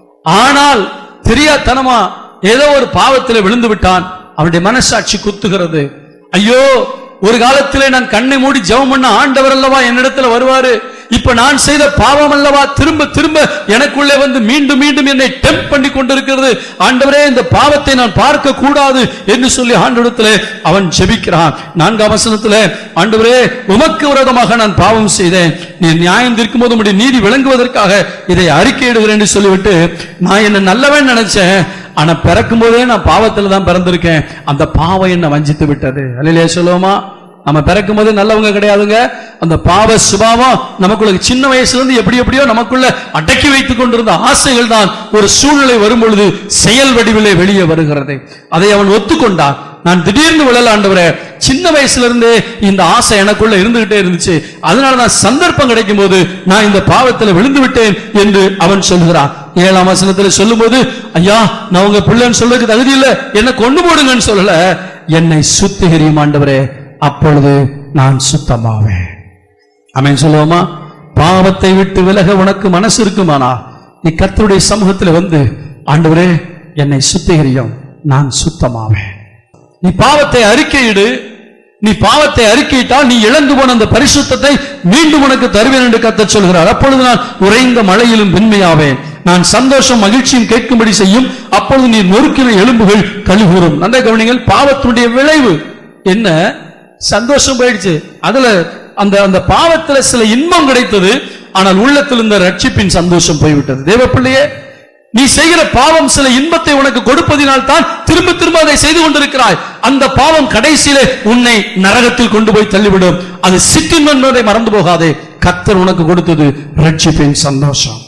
B: ஆனால் தெரியாதனமா ஏதோ ஒரு பாவத்திலே விழுந்து விட்டான் அவனுடைய மனசாட்சி குத்துகிறது ஐயோ ஒரு காலத்திலே நான் கண்ணை மூடி ஜெபம் பண்ண ஆண்டவர் அல்லவா என்னிடத்துல வருவாரு இப்ப நான் செய்த பாவம் அல்லவா திரும்ப திரும்ப எனக்குள்ளே வந்து மீண்டும் மீண்டும் என்னை டெம்ப் பண்ணி கொண்டிருக்கிறது ஆண்டவரே இந்த பாவத்தை நான் பார்க்க கூடாது என்று சொல்லி ஆண்டவரத்திலே அவன் ஜெபிக்கிறான் நான்காம் வசனத்திலே ஆண்டவரே உமக்கு விரோதமாக நான் பாவம் செய்தேன் நீ நியாயம் தீர்க்கும் போது உம்முடைய நீதி விளங்குவதற்காக இதை அறிக்கையிடுகிறேன் என்று சொல்லிவிட்டு நான் என்ன நல்லவன் நினைச்சேன் ஆனா பிறக்கும் போதே நான் பாவத்துல தான் பிறந்திருக்கேன் அந்த பாவம் என்ன வஞ்சித்து விட்டது அல்லையா சொல்லுவோமா நம்ம பிறக்கும் போது நல்லவங்க கிடையாதுங்க அந்த பாவ சுபாவம் நமக்குள்ள சின்ன வயசுல இருந்து எப்படி எப்படியோ நமக்குள்ள அடக்கி வைத்துக் கொண்டிருந்த ஆசைகள் தான் ஒரு சூழ்நிலை வரும் பொழுது செயல் வடிவிலே வெளியே வருகிறது அதை அவன் ஒத்துக்கொண்டான் நான் திடீர்னு விழல ஆண்டவரே சின்ன வயசுல இருந்தே இந்த ஆசை எனக்குள்ள இருந்துகிட்டே இருந்துச்சு அதனால நான் சந்தர்ப்பம் கிடைக்கும் போது நான் இந்த பாவத்துல விழுந்து விட்டேன் என்று அவன் சொல்கிறான் ஏழாம் வசனத்துல சொல்லும்போது ஐயா நான் உங்க பிள்ளைன்னு சொல்றதுக்கு தகுதி இல்ல என்ன கொண்டு போடுங்கன்னு சொல்லல என்னை சுத்திகரியும் ஆண்டவரே அப்பொழுது நான் சுத்தமாவேன் அமேன் சொல்லுவோமா பாவத்தை விட்டு விலக உனக்கு மனசு இருக்குமானா நீ கர்த்தருடைய சமூகத்துல வந்து ஆண்டவரே என்னை சுத்திகரியும் நான் சுத்தமாவேன் நீ பாவத்தை அறிக்கையிடு நீ பாவத்தை அறிக்கையிட்டால் நீ இழந்து போன அந்த பரிசுத்தத்தை மீண்டும் உனக்கு தருவேன் என்று கத்தச் சொல்கிறார் அப்பொழுது நான் உறைந்த மழையிலும் வெண்மையாவேன் நான் சந்தோஷம் மகிழ்ச்சியும் கேட்கும்படி செய்யும் அப்பொழுது நீ நொறுக்கின எலும்புகள் கழுகூறும் நன்றாக கவனிங்கள் பாவத்தினுடைய விளைவு என்ன சந்தோஷம் போயிடுச்சு அதுல அந்த அந்த பாவத்துல சில இன்பம் கிடைத்தது ஆனால் உள்ளத்தில் இருந்த ரட்சிப்பின் சந்தோஷம் போய்விட்டது தேவ பிள்ளையே நீ செய்கிற பாவம் சில இன்பத்தை உனக்கு கொடுப்பதினால் தான் திரும்ப திரும்ப அதை செய்து கொண்டிருக்கிறாய் அந்த பாவம் கடைசியிலே உன்னை நரகத்தில் கொண்டு போய் தள்ளிவிடும் அது சிற்றின்பம் என்பதை மறந்து போகாதே கத்தர் உனக்கு கொடுத்தது ரட்சிப்பின் சந்தோஷம்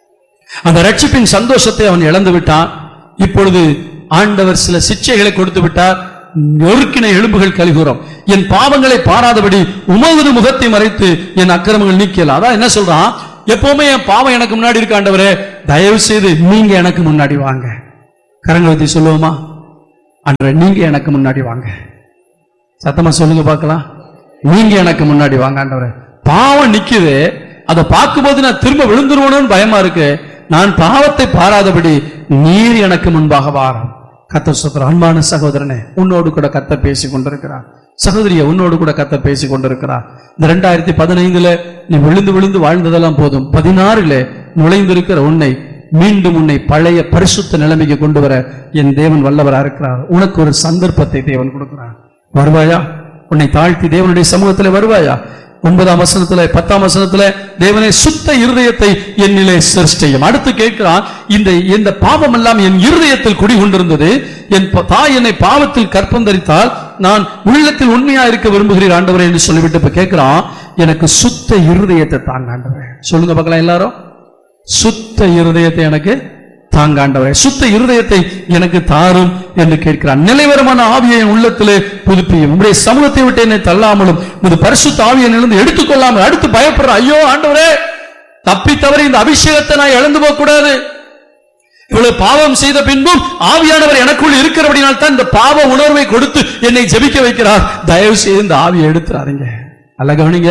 B: அந்த ரட்சிப்பின் சந்தோஷத்தை அவன் இழந்து விட்டான் இப்பொழுது ஆண்டவர் சில சிக்ஷைகளை கொடுத்து விட்டார் நொறுக்கின எலும்புகள் கலிகூறும் என் பாவங்களை பாராதபடி உமது முகத்தை மறைத்து என் அக்கிரமங்கள் நீக்கியலாம் அதான் என்ன சொல்றான் எப்பவுமே என் பாவம் எனக்கு முன்னாடி இருக்க ஆண்டவரே தயவு செய்து நீங்க எனக்கு முன்னாடி வாங்க கரங்களை ஊத்தி சொல்லுவோமா ஆண்டவரே நீங்க எனக்கு முன்னாடி வாங்க சத்தமா சொல்லுங்க பார்க்கலாம் நீங்க எனக்கு முன்னாடி வாங்க ஆண்டவரே பாவம் நிக்குது அதை பார்க்கும்போது நான் திரும்ப விழுந்துருவணும்னு பயமா இருக்கு நான் பாவத்தை பாராதபடி நீர் எனக்கு முன்பாக வாரம் கத்த சுத்திர அன்பான சகோதரனே உன்னோடு கூட கத்த பேசி கொண்டிருக்கிறார் சகோதரிய உன்னோடு கூட கத்த பேசி கொண்டிருக்கிறார் இந்த ரெண்டாயிரத்தி பதினைந்துல நீ விழுந்து விழுந்து வாழ்ந்ததெல்லாம் போதும் பதினாறுல நுழைந்திருக்கிற உன்னை மீண்டும் உன்னை பழைய பரிசுத்த நிலைமைக்கு கொண்டு வர என் தேவன் வல்லவரா இருக்கிறார் உனக்கு ஒரு சந்தர்ப்பத்தை தேவன் கொடுக்கிறார் வருவாயா உன்னை தாழ்த்தி தேவனுடைய சமூகத்தில் வருவாயா ஒன்பதாம் வசனத்துல பத்தாம் வசனத்துல தேவனே சுத்த இருதயத்தை என்னிலே சிருஷ்டியும் அடுத்து கேட்கிறான் இந்த இந்த பாவம் எல்லாம் என் இருதயத்தில் குடிகொண்டிருந்தது என் ப- தாய் என்னை பாவத்தில் கற்பந்தரித்தால் நான் உள்ளத்தில் உண்மையா இருக்க விரும்புகிறீர் ஆண்டவரே என்று சொல்லிவிட்டு இப்ப கேட்கிறான் எனக்கு சுத்த இருதயத்தை தாங்க ஆண்டவரே சொல்லுங்க பார்க்கலாம் எல்லாரும் சுத்த இருதயத்தை எனக்கு தாங்க ஆண்டவரே சுத்த இருதயத்தை எனக்கு தாரும் என்று கேட்கிறான் நிலைவரமான ஆவியை என் உள்ளத்திலே புதுப்பியும் உங்களுடைய சமூகத்தை விட்டு என்னை தள்ளாமலும் உமது பரிசுத்த ஆவியை நிலந்து எடுத்துக்கொள்ளாமல் அடுத்து பயப்படுறேன் ஐயோ ஆண்டவரே தப்பி தவறி இந்த அபிஷேகத்தை நான் இழந்து போக கூடாது இவ்வளவு பாவம் செய்த பின்பும் ஆவியானவர் எனக்குள் இருக்கிறபடினால் தான் இந்த பாவ உணர்வை கொடுத்து என்னை ஜெபிக்க வைக்கிறார் தயவு செய்து இந்த ஆவியை எடுத்துறாதீங்க அல்ல கவனிங்க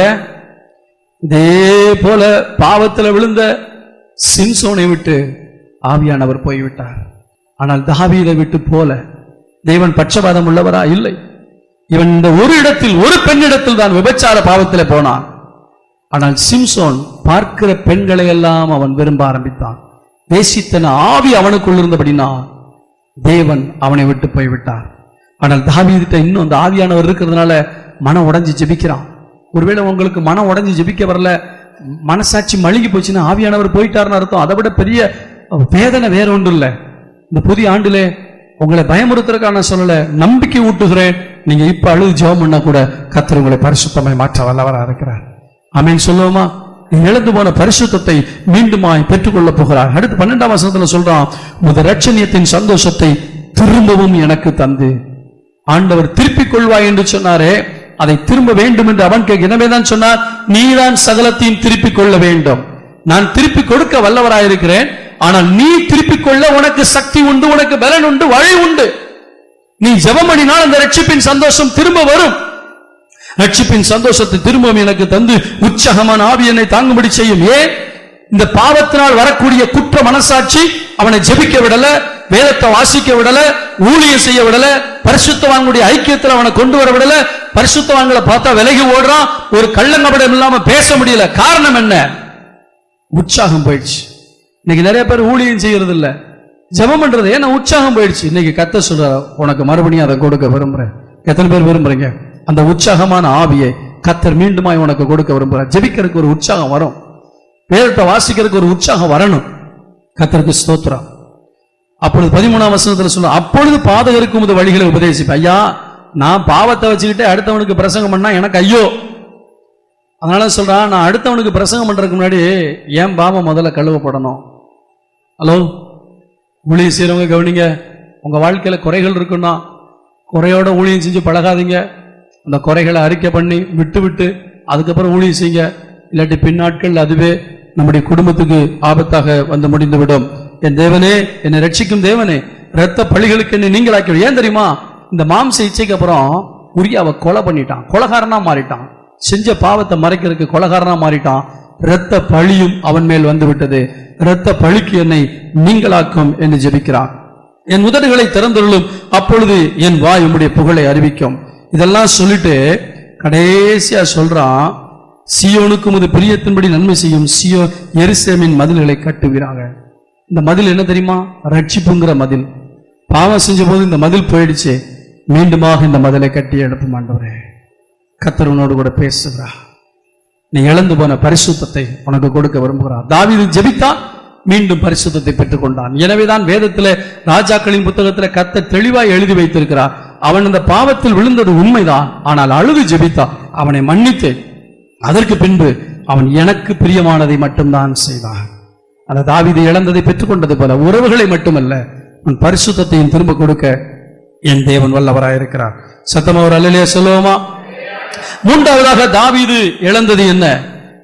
B: இதே போல பாவத்துல விழுந்த சிம்சோனை விட்டு ஆவியானவர் போய்விட்டார் ஆனால் தாவீதை விட்டு போல தேவன் பட்சபாதம் உள்ளவரா இல்லை இவன் இந்த ஒரு இடத்தில் ஒரு பெண்ணிடத்தில் தான் விபச்சார பாவத்திலே போனான் ஆனால் சிம்சோன் பார்க்கிற பெண்களை எல்லாம் அவன் விரும்ப ஆரம்பித்தான் தேசித்தன ஆவி அவனுக்குள் இருந்தபடினா தேவன் அவனை விட்டு போய்விட்டார் ஆனால் தாவீதிட்ட இன்னும் அந்த ஆவியானவர் இருக்கிறதுனால மனம் உடைஞ்சு ஜெபிக்கிறான் ஒருவேளை உங்களுக்கு மனம் உடைஞ்சு ஜெபிக்க வரல மனசாட்சி மழுகி போச்சுன்னா ஆவியானவர் போயிட்டாருன்னு அர்த்தம் அதை விட பெரிய வேதனை வேற ஒன்றும் இல்லை இந்த புதிய ஆண்டிலே உங்களை பயமுறுத்துறதுக்காக நான் சொல்லல நம்பிக்கை ஊட்டுகிறேன் நீங்க இப்ப அழுது ஜெபம் பண்ணா கூட கர்த்தர் உங்களை பரிசுத்தமாய் மாற்ற வல்லவரா இருக்கிறார் ஆமென் சொல்லுவோமா நீ இழந்து போன பரிசுத்தத்தை மீண்டுமாய் பெற்றுக்கொள்ள போகிறார் அடுத்து பன்னெண்டாம் வசனத்துல சொல்றான் முத ரட்சணியத்தின் சந்தோஷத்தை திரும்பவும் எனக்கு தந்து ஆண்டவர் திருப்பிக் கொள்வாய் என்று சொன்னாரே அதை திரும்ப வேண்டும் என்று அவன் கேட்க எனவே தான் சொன்னார் நீதான் சகலத்தையும் திருப்பிக் கொள்ள வேண்டும் நான் திருப்பி கொடுக்க வல்லவராயிருக்கிறேன் ஆனால் நீ திருப்பிக் கொள்ள உனக்கு சக்தி உண்டு உனக்கு பலன் உண்டு வழி உண்டு நீ ஜெபம் பண்ணினால் அந்த ரட்சிப்பின் சந்தோஷம் திரும்ப வரும் ரட்சிப்பின் சந்தோஷத்தை திரும்பவும் எனக்கு தந்து உற்சாகமான ஆவி என்னை தாங்கும்படி செய்யும் ஏன் இந்த பாவத்தினால் வரக்கூடிய குற்ற மனசாட்சி அவனை ஜெபிக்க விடல வேதத்தை வாசிக்க விடல ஊழியம் செய்ய விடல பரிசுத்தவான்களுடைய ஐக்கியத்தில் அவனை கொண்டு வர விடல பரிசுத்தவான்களை பார்த்தா விலகி ஓடுறான் ஒரு கள்ளங்கபடம் இல்லாம பேச முடியல காரணம் என்ன உற்சாகம் போயிடுச்சு இன்னைக்கு நிறைய பேர் ஊழியம் செய்யறது இல்ல ஜெபம் பண்றது ஏன்னா உற்சாகம் போயிடுச்சு இன்னைக்கு கத்த சொல்ற உனக்கு மறுபடியும் அதை கொடுக்க விரும்புறேன் எத்தனை பேர் விரும்புறீங்க அந்த உற்சாகமான ஆவியை கத்தர் மீண்டுமாய் உனக்கு கொடுக்க விரும்புறார் ஜெபிக்கிறதுக்கு ஒரு உற்சாகம் வரும் வேதத்தை வாசிக்கிறதுக்கு ஒரு உற்சாகம் வரணும் கத்தருக்கு ஸ்தோத்திரம் அப்பொழுது பதிமூணாம் வசனத்துல சொல்ல அப்பொழுது பாதகருக்கு உமது வழிகளை உபதேசிப்பேன் ஐயா நான் பாவத்தை வச்சுக்கிட்டு அடுத்தவனுக்கு பிரசங்கம் பண்ணா எனக்கு ஐயோ அதனால சொல்றான் நான் அடுத்தவனுக்கு பிரசங்கம் பண்றதுக்கு முன்னாடி ஏன் பாவம் முதல்ல கழுவப்படணும் ஹலோ ஊழியம் செய்றவங்க கவனிங்க உங்க வாழ்க்கையில குறைகள் இருக்குன்னா குறையோட ஊழியம் செஞ்சு பழகாதீங்க அந்த குறைகளை அறிக்கை பண்ணி விட்டு விட்டு அதுக்கப்புறம் ஊழியம் செய்யுங்க இல்லாட்டி பின்னாட்கள் அதுவே நம்முடைய குடும்பத்துக்கு ஆபத்தாக வந்து முடிந்துவிடும் என் தேவனே என்னை ரட்சிக்கும் தேவனே இரத்த பழிகளுக்கு என்னை நீங்களாக்கி ஏன் தெரியுமா இந்த மாம்ச இச்சைக்கு அப்புறம் உரியாவை கொலை பண்ணிட்டான் கொலகாரனா மாறிட்டான் செஞ்ச பாவத்தை மறைக்கிறதுக்கு கொலகாரனா மாறிட்டான் இரத்த பழியும் அவன் மேல் வந்து விட்டது இரத்த பழிக்கு என்னை நீங்களாக்கும் என்று ஜெபிக்கிறான் என் உதடுகளை திறந்துள்ளும் அப்பொழுது என் வாய் உம்முடைய புகழை அறிவிக்கும் இதெல்லாம் சொல்லிட்டு கடைசியா சொல்றான் சியோனுக்கு உமது பிரியத்தின்படி நன்மை செய்யும் சியோ எருசலேமின் மதில்களை கட்டுகிறாங்க இந்த மதில் என்ன தெரியுமா ரட்சிப்புங்கிற மதில் பாவம் செஞ்ச போது இந்த மதில் போயிடுச்சு மீண்டுமாக இந்த மதிலை கட்டி எழுப்பும் ஆண்டவரே கத்தர் உன்னோடு கூட பேசுகிறா நீ இழந்து போன பரிசுத்தத்தை உனக்கு கொடுக்க விரும்புகிறார் தாவீது ஜெபித்தான் மீண்டும் பரிசுத்தத்தை பெற்றுக்கொண்டான் எனவேதான் வேதத்திலே ராஜாக்களின் புத்தகத்திலே கத்த தெளிவாய் எழுதி வைத்திருக்கிறார் அவன் அந்த பாவத்தில் விழுந்தது உண்மைதான் ஆனால் அழுது ஜெபித்தான் அவனை மன்னித்தேன் அதற்கு பின்பு அவன் எனக்கு பிரியமானதை மட்டும்தான் செய்தான் அந்த தாவீது இழந்ததை பெற்றுக்கொண்டது போல உறவுகளை மட்டுமல்ல உன் பரிசுத்தத்தையும் திரும்ப கொடுக்க என் தேவன் வல்லவராயிருக்கிறார் சத்தமா ஒரு அல்லையா சொல்லுவோமா மூன்றாவதாக தாவீது இழந்தது என்ன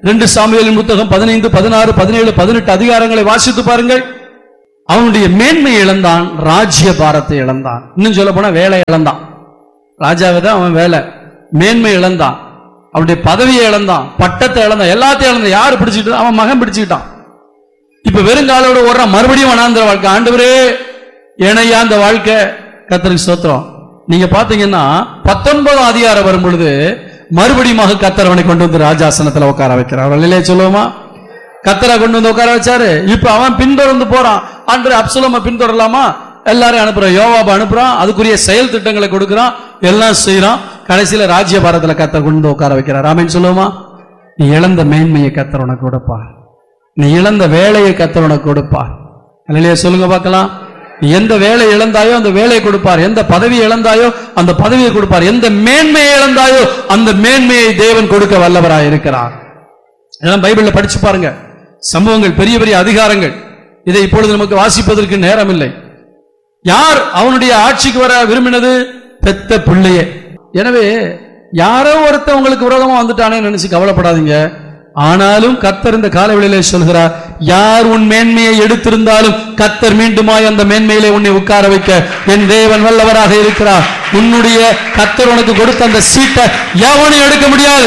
B: ரெண்டு சாமியலின் புத்தகம் பதினைந்து பதினாறு பதினேழு பதினெட்டு அதிகாரங்களை வாசித்து பாருங்கள் அவனுடைய மேன்மை இழந்தான் ராஜ்ய பாரத்தை இழந்தான் இன்னும் சொல்ல போனா வேலை இழந்தான் ராஜாவை தான் அவன் வேலை மேன்மை இழந்தான் அவனுடைய பதவியை இழந்தான் பட்டத்தை இழந்தான் எல்லாத்தையும் இழந்தான் யாரு பிடிச்சிட்டு அவன் மகன் பிடிச்சுக்கிட்டான் இப்ப வெறுங்காலோட ஓடுறான் மறுபடியும் வனாந்திர வாழ்க்கை ஆண்டவரே ஏனையா அந்த வாழ்க்கை கத்தருக்கு சோத்திரம் நீங்க பாத்தீங்கன்னா பத்தொன்பதாம் அதிகாரம் வரும் பொழுது மறுபடியும் கத்தர் அவனை கொண்டு வந்து ராஜாசனத்துல உட்கார வைக்கிறார் இல்லையே சொல்லுவோமா கத்தரை கொண்டு வந்து உட்கார வச்சாரு இப்ப அவன் பின்தொடர்ந்து போறான் அன்று அப்சுலம பின்தொடரலாமா எல்லாரையும் அனுப்புறான் யோவாப அனுப்புறான் அதுக்குரிய செயல் திட்டங்களை கொடுக்கறான் எல்லாம் செய்யறான் கடைசியில ராஜ்ய பாரத்துல கத்தர் கொண்டு வந்து உட்கார வைக்கிறார் ராமன் சொல்லுவோமா நீ இழந்த மேன்மையை கத்தர் உனக்கு கொடுப்பார் நீ இழந்த வேலையை கத்தர் உனக்கு கொடுப்பார் இல்லையா சொல்லுங்க பார்க்கலாம் நீ எந்த வேலை இழந்தாயோ அந்த வேலையை கொடுப்பார் எந்த பதவி இழந்தாயோ அந்த பதவியை கொடுப்பார் எந்த மேன்மையை இழந்தாயோ அந்த மேன்மையை தேவன் கொடுக்க வல்லவராய் இருக்கிறார் இதெல்லாம் பைபிள்ல படிச்சு பாருங்க சம்பவங்கள் பெரிய பெரிய அதிகாரங்கள் இதை இப்பொழுது நமக்கு வாசிப்பதற்கு நேரம் இல்லை யார் அவனுடைய ஆட்சிக்கு வர விரும்பினது பெத்த பிள்ளையே எனவே யாரோ ஒருத்தன் உங்களுக்கு விரோதமா வந்துட்டானே நினைச்சு கவலைப்படாதீங்க ஆனாலும் கத்தர் இந்த காலவெளியிலே சொல்கிறார் யார் உன் மேன்மையை எடுத்திருந்தாலும் கத்தர் மீண்டுமாய் அந்த மேன்மையிலே உன்னை உட்கார வைக்க என் தேவன் வல்லவராக இருக்கிறார் உன்னுடைய கத்தர் உனக்கு கொடுத்த அந்த சீட்டை எவனும் எடுக்க முடியாது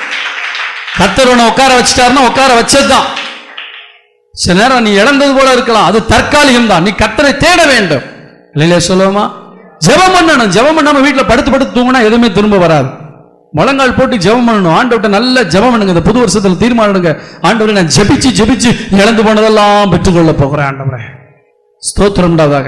B: கத்தர் உன்னை உட்கார வச்சுட்டாருன்னா உட்கார வச்சதுதான் சில நேரம் நீ இழந்தது போல இருக்கலாம் அது தற்காலிகம் தான் நீ கத்தரை தேட வேண்டும் இல்லையா சொல்லுவோமா ஜெபம் பண்ணணும் ஜெபம் பண்ணாம வீட்டுல படுத்து படுத்து தூங்கினா எதுவுமே திரும்ப வராது முழங்கால் போட்டு ஜெபம் பண்ணணும் ஆண்டவர்கிட்ட நல்ல ஜெபம் பண்ணுங்க இந்த புது வருஷத்துல தீர்மானம் எடுங்க ஆண்டவரை நான் ஜெபிச்சு ஜெபிச்சு இழந்து போனதெல்லாம் பெற்றுக்கொள்ள போகிறேன் ஆண்டவரே ஸ்தோத்திரம் உண்டாவதாக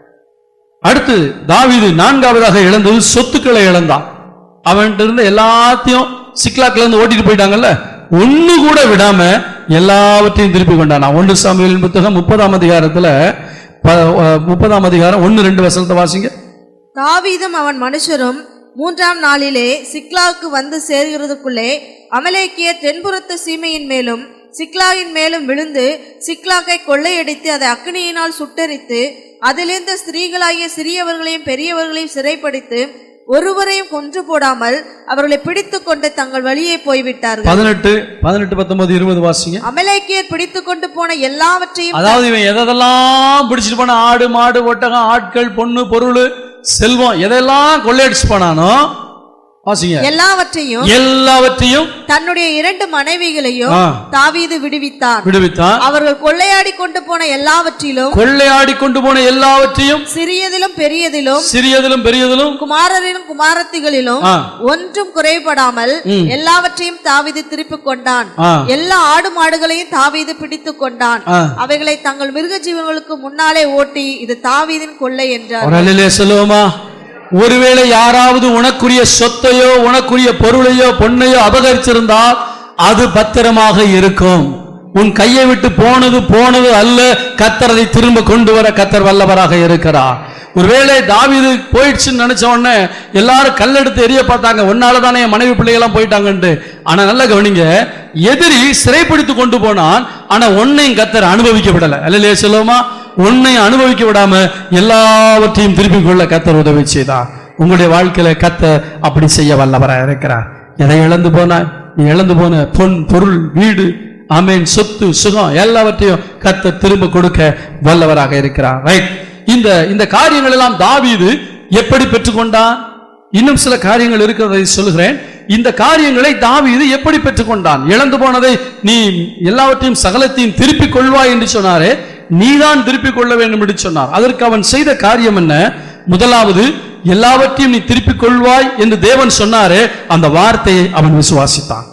B: அடுத்து தாவீது நான்காவதாக இழந்தது சொத்துக்களை இழந்தான் அவன்கிட்ட இருந்த எல்லாத்தையும் சிக்லாக்ல இருந்து ஓட்டிட்டு போயிட்டாங்கல்ல ஒண்ணு கூட விடாம எல்லாவற்றையும் திருப்பி கொண்டான் ஒன்று சாமியலின் புத்தகம் முப்பதாம் அதிகாரத்துல ப- அஹ் முப்பதாம் அதிகாரம் ஒன்னு ரெண்டு வசனத்தை வாசிங்க
A: தாவீதும் அவன் மனுஷரும் மூன்றாம் நாளிலே சிக்லாவுக்கு வந்து சேர்கிறதுக்குள்ளே அமலேக்கிய தென்புறத்து சீமையின் மேலும் சிக்லாவின் மேலும் விழுந்து சிக்லாக்கை கொள்ளையடித்து அதை அக்னியினால் சுட்டரித்து அதிலிருந்த ஸ்திரீகளாகிய சிறியவர்களையும் பெரியவர்களையும் சிறைப்படுத்தி ஒருவரையும் கொன்று போடாமல் அவர்களை பிடித்து கொண்டு தங்கள் வழியே போய்விட்டார்கள்
B: பதினெட்டு பதினெட்டு பத்தொன்பது இருபது வாசிங்க
A: அமலேக்கியர் பிடித்து கொண்டு போன எல்லாவற்றையும்
B: அதாவது இவன் எதெல்லாம் பிடிச்சிட்டு போன ஆடு மாடு ஒட்டகம் ஆட்கள் பொண்ணு பொருள் செல்வம் எதெல்லாம் கொள்ளையடிச்சு போனானோ வாசிங்க
A: எல்லாவற்றையும்
B: எல்லாவற்றையும்
A: தன்னுடைய இரண்டு மனைவிகளையும்
B: ஆ.
A: தாவீது விடுவித்தான்
B: விடுவித்தான்
A: அவர்கள் கொள்ளையாடி கொண்டு போன எல்லாவற்றிலும்
B: கொள்ளையாடி கொண்டு போன எல்லாவற்றையும்
A: சிறியதிலும் பெரியதிலும்
B: சிறியதிலும் பெரியதிலும்
A: குமாரரிலும் குமாரத்திகளிலும்
B: ஆ,
A: ஒன்றும் குறைபடாமல்
B: ம்.
A: எல்லாவற்றையும் தாவீது திருப்பிக் கொண்டான்
B: ஆ,
A: எல்லா ஆடு மாடுகளையும் தாவீது பிடித்துக் கொண்டான்
B: ஆ.
A: அவைகளை தங்கள் மிருக ஜீவன்களுக்கு முன்னாலே ஓட்டி இது தாவீதின் கொள்ளை என்றார்
B: ஒரு அல்லையிலே சொல்லுவோமா ஒருவேளை யாராவது உனக்குரிய சொத்தையோ உனக்குரிய பொருளையோ பொன்னையோ அபகரிச்சிருந்தால் அது பத்திரமாக இருக்கும் உன் கையை விட்டு போனது போனது அல்ல கத்தர் அதை திரும்ப கொண்டு வர கத்தர் வல்லவராக இருக்கிறார் ஒருவேளை தாவீது போயிடுச்சுன்னு நினைச்ச உடனே எல்லாரும் கல்லெடுத்து எரிய பார்த்தாங்க ஒன்னால தானே என் மனைவி பிள்ளைகள்லாம் போயிட்டாங்கன்ட்டு ஆனா நல்லா கவனிங்க எதிரி சிறைப்பிடித்து கொண்டு போனான் ஆனா ஒன்னையும் கத்தர் அனுபவிக்க விடல அல்லையே சொல்லுவோமா உன்னை அனுபவிக்க விடாம எல்லாவற்றையும் திருப்பிக் கொள்ள கத்தர் உதவி செய்தார் உங்களுடைய வாழ்க்கையில கத்தர் அப்படி செய்ய வல்லவராக இருக்கிறார் எதை இழந்து போனாய் நீ இழந்து போன பொன் பொருள் வீடு ஆமேன் சொத்து சுகம் எல்லாவற்றையும் கத்தர் திரும்ப கொடுக்க வல்லவராக இருக்கிறார் ரைட் இந்த இந்த காரியங்கள் எல்லாம் தாவீது எப்படி பெற்றுக்கொண்டான் இன்னும் சில காரியங்கள் இருக்கிறதை சொல்லுகிறேன் இந்த காரியங்களை தாவீது எப்படி பெற்றுக்கொண்டான் இழந்து போனதை நீ எல்லாவற்றையும் சகலத்தையும் திருப்பிக் கொள்வாய் என்று சொன்னாரே நீதான் திருப்பிக் கொள்ள வேண்டும் என்று சொன்னார் அதற்கு அவன் செய்த காரியம் என்ன முதலாவது எல்லாவற்றையும் நீ திருப்பிக் கொள்வாய் என்று தேவன் சொன்னாரே அந்த வார்த்தையை அவன் விசுவாசித்தான்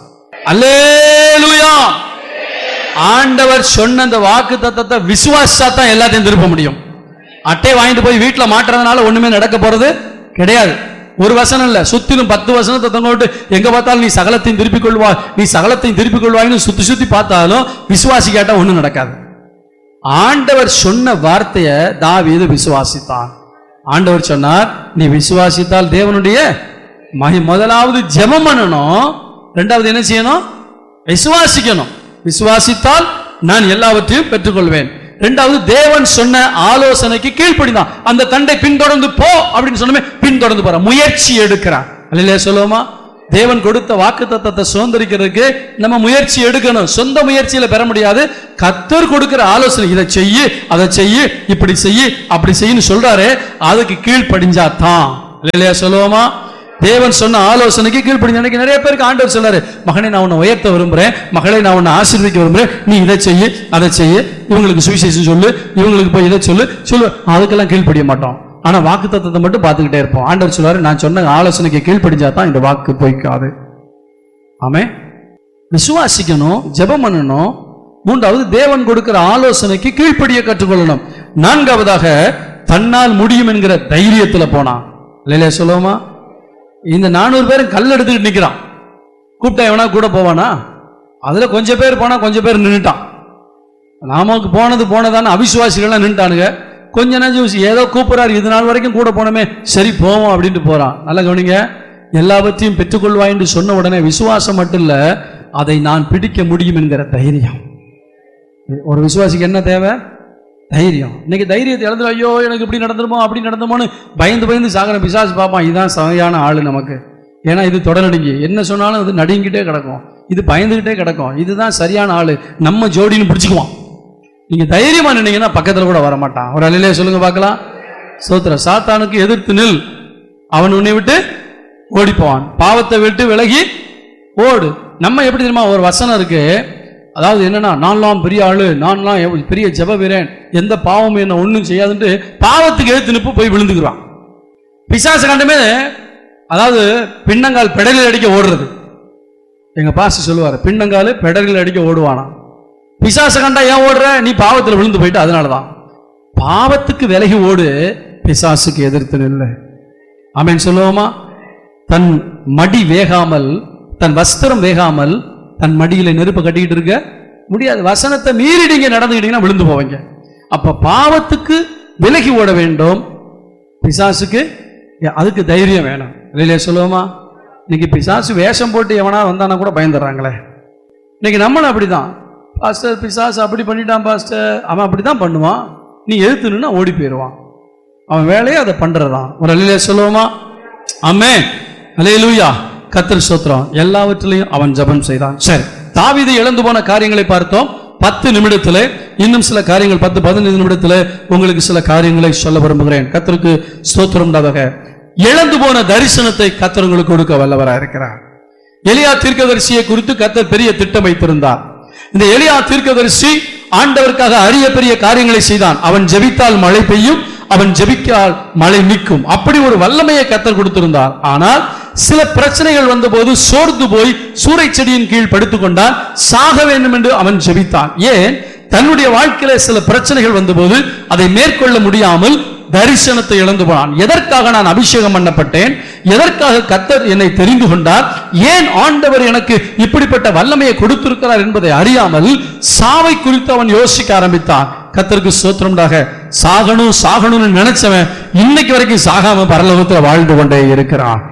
B: அல்லேலூயா ஆண்டவர் சொன்ன அந்த வாக்கு தத்தத்தை விசுவாசா தான் எல்லாத்தையும் திருப்ப முடியும் அட்டை வாங்கிட்டு போய் வீட்டுல மாட்டுறதுனால ஒண்ணுமே நடக்க போறது கிடையாது ஒரு வசனம் இல்ல சுத்திலும் பத்து வசனத்தை தொங்கோட்டு எங்க பார்த்தாலும் நீ சகலத்தையும் திருப்பிக் கொள்வாய் நீ சகலத்தையும் திருப்பிக் கொள்வாய்னு சுத்தி சுத்தி பார்த்தாலும் விசுவாசி கேட்டா ஒண்ணும் நடக்காது ஆண்டவர் சொன்ன வார்த்தையை தாவீது விசுவாசித்தான் ஆண்டவர் சொன்னார் நீ விசுவாசித்தால் தேவனுடைய மகி முதலாவது ஜெபம் பண்ணணும் ரெண்டாவது என்ன செய்யணும் விசுவாசிக்கணும் விசுவாசித்தால் நான் எல்லாவற்றையும் பெற்றுக்கொள்வேன் ரெண்டாவது தேவன் சொன்ன ஆலோசனைக்கு கீழ்ப்படிதான் அந்த தண்டை பின்தொடர்ந்து போ அப்படின்னு சொன்னமே பின்தொடர்ந்து போறான் முயற்சி எடுக்கிறான் அல்லையா சொல்லுவோமா தேவன் கொடுத்த வாக்கு தத்தத்தை சுதந்திரிக்கிறதுக்கு நம்ம முயற்சி எடுக்கணும் சொந்த முயற்சியில பெற முடியாது கத்தர் கொடுக்கிற ஆலோசனை இதை செய்யு அதை செய்யு இப்படி செய்யு அப்படி செய்யுன்னு சொல்றாரு அதுக்கு கீழ்ப்படிஞ்சா தான் இல்லையா சொல்லுவோமா தேவன் சொன்ன ஆலோசனைக்கு கீழ்ப்படிஞ்ச அன்னைக்கு நிறைய பேருக்கு ஆண்டவர் சொல்லாரு மகனை நான் உன்னை உயர்த்த விரும்புறேன் மகளை நான் உன்னை ஆசீர்வதிக்க விரும்புறேன் நீ இதை செய்யு அதை செய்யு இவங்களுக்கு சுவிசேஷம் சொல்லு இவங்களுக்கு போய் இதை சொல்லு சொல்லு அதுக்கெல்லாம் கீழ்ப்படிய மாட்டோம் ஆனா வாக்கு தத்தத்தை மட்டும் பார்த்துக்கிட்டே இருப்போம் ஆண்டவர் சொல்லுவாரு நான் சொன்ன ஆலோசனைக்கு கீழ்ப்படிஞ்சா தான் இந்த வாக்கு பொய்க்காது ஆமே விசுவாசிக்கணும் ஜெபம் பண்ணணும் மூன்றாவது தேவன் கொடுக்கிற ஆலோசனைக்கு கீழ்ப்படிய கற்றுக்கொள்ளணும் நான்காவதாக தன்னால் முடியும் என்கிற தைரியத்துல போனான் இல்லையா சொல்லுவோமா இந்த நானூறு பேரும் கல் எடுத்துக்கிட்டு நிக்கிறான் கூப்பிட்டா எவனா கூட போவானா அதுல கொஞ்சம் பேர் போனா கொஞ்சம் பேர் நின்னுட்டான் நாமக்கு போனது போனதான அவிசுவாசிகள்லாம் நின்ட்டானுங்க கொஞ்ச நேரம் ஏதோ கூப்பிடுறாரு இது நாள் வரைக்கும் கூட போனோமே சரி போவோம் அப்படின்ட்டு போறான் நல்லா கவனிங்க எல்லாவற்றையும் பெற்றுக்கொள்வாய் என்று சொன்ன உடனே விசுவாசம் மட்டும் இல்ல அதை நான் பிடிக்க முடியும் என்கிற தைரியம் ஒரு விசுவாசிக்கு என்ன தேவை தைரியம் இன்னைக்கு தைரியத்தை இழந்து ஐயோ எனக்கு இப்படி நடந்துருமோ அப்படி நடந்துமோன்னு பயந்து பயந்து சாகர பிசாசு பார்ப்பான் இதுதான் சரியான ஆளு நமக்கு ஏன்னா இது தொடநடுங்கி என்ன சொன்னாலும் அது நடுங்கிட்டே கிடக்கும் இது பயந்துகிட்டே கிடக்கும் இதுதான் சரியான ஆளு நம்ம ஜோடின்னு பிடிச்சுக்குவான் நீங்க தைரியமா நின்னீங்கன்னா பக்கத்துல கூட வர மாட்டான் ஒரு அலையிலே சொல்லுங்க பார்க்கலாம் சோத்திர சாத்தானுக்கு எதிர்த்து நில் அவன் உன்னை விட்டு ஓடி போவான் பாவத்தை விட்டு விலகி ஓடு நம்ம எப்படி தெரியுமா ஒரு வசனம் இருக்கு அதாவது என்னன்னா நான்லாம் பெரிய ஆளு நான்லாம் எவ்வ- பெரிய ஜெப வீரன் எந்த பாவமும் என்ன ஒண்ணும் செய்யாதுன்ட்டு பாவத்துக்கு எழுத்து நிப்பு போய் விழுந்துக்கிறான் பிசாசு கண்டமே அதாவது பின்னங்கால் பெடலில் அடிக்க ஓடுறது எங்க பாஸ்டர் சொல்லுவாரு பின்னங்கால் பெடலில் அடிக்க ஓடுவானா பிசாசு கண்டா ஏன் ஓடுற நீ பாவத்துல விழுந்து போயிட்ட அதனாலதான் பாவத்துக்கு விலகி ஓடு பிசாசுக்கு எதிர்த்து நில்ல ஆமென் சொல்லுவோமா தன் மடி வேகாமல் தன் வஸ்திரம் வேகாமல் தன் மடியில நெருப்பு கட்டிக்கிட்டு இருக்க முடியாது வசனத்தை மீறி நீங்க நடந்துக்கிட்டீங்கன்னா விழுந்து போவீங்க அப்ப பாவத்துக்கு விலகி ஓட வேண்டும் பிசாசுக்கு ஏ- அதுக்கு தைரியம் வேணும் இல்லையா சொல்லுவோமா இன்னைக்கு பிசாசு வேஷம் போட்டு எவனா வந்தானா கூட பயந்துடுறாங்களே இன்னைக்கு நம்மளும் அப்படிதான் பாஸ்டர் பிசாசு அப்படி பண்ணிட்டான் பாஸ்டர் அவன் அப்படிதான் பண்ணுவான் நீ எழுத்து நின்னா ஓடி போயிடுவான் அவன் வேலையை அதை பண்றதான் ஒரு அல்லையா சொல்லுவோமா ஆமே அலையலூயா கத்தர் சோத்திரம் எல்லாவற்றிலையும் அவன் ஜெபம் செய்தான் சரி தாவீது இழந்து போன காரியங்களை பார்த்தோம் பத்து நிமிடத்துல இன்னும் சில காரியங்கள் பத்து பதினைந்து நிமிடத்துல உங்களுக்கு சில காரியங்களை சொல்ல விரும்புகிறேன் கத்தருக்கு ஸ்தோத்திரம் உண்டாவதாக இழந்து போன தரிசனத்தை கத்தர் உங்களுக்கு கொடுக்க வல்லவராக இருக்கிறார் எலியா தீர்க்கதரிசியை குறித்து கத்தர் பெரிய திட்டம் வைத்திருந்தார் இந்த எலியா தீர்க்கதரிசி ஆண்டவருக்காக அரிய பெரிய காரியங்களை செய்தான் அவன் ஜெபித்தால் மழை பெய்யும் அவன் ஜெபிக்கால் மழை நிற்கும் அப்படி ஒரு வல்லமையை கத்தர் கொடுத்திருந்தார் ஆனால் சில பிரச்சனைகள் வந்தபோது சோர்ந்து போய் சூறை செடியின் கீழ் படுத்துக் கொண்டான் சாக வேண்டும் என்று அவன் ஜெபித்தான் ஏன் தன்னுடைய வாழ்க்கையில சில பிரச்சனைகள் வந்தபோது அதை மேற்கொள்ள முடியாமல் தரிசனத்தை இழந்து போனான் எதற்காக நான் அபிஷேகம் பண்ணப்பட்டேன் எதற்காக கத்தர் என்னை தெரிந்து கொண்டார் ஏன் ஆண்டவர் எனக்கு இப்படிப்பட்ட வல்லமையை கொடுத்திருக்கிறார் என்பதை அறியாமல் சாவை குறித்து அவன் யோசிக்க ஆரம்பித்தான் கத்தருக்கு சோத்திரம்டாக சாகணும் சாகணும்னு நினைச்சவன் இன்னைக்கு வரைக்கும் சாகாம பரலோகத்தில் வாழ்ந்து கொண்டே இருக்கிறான்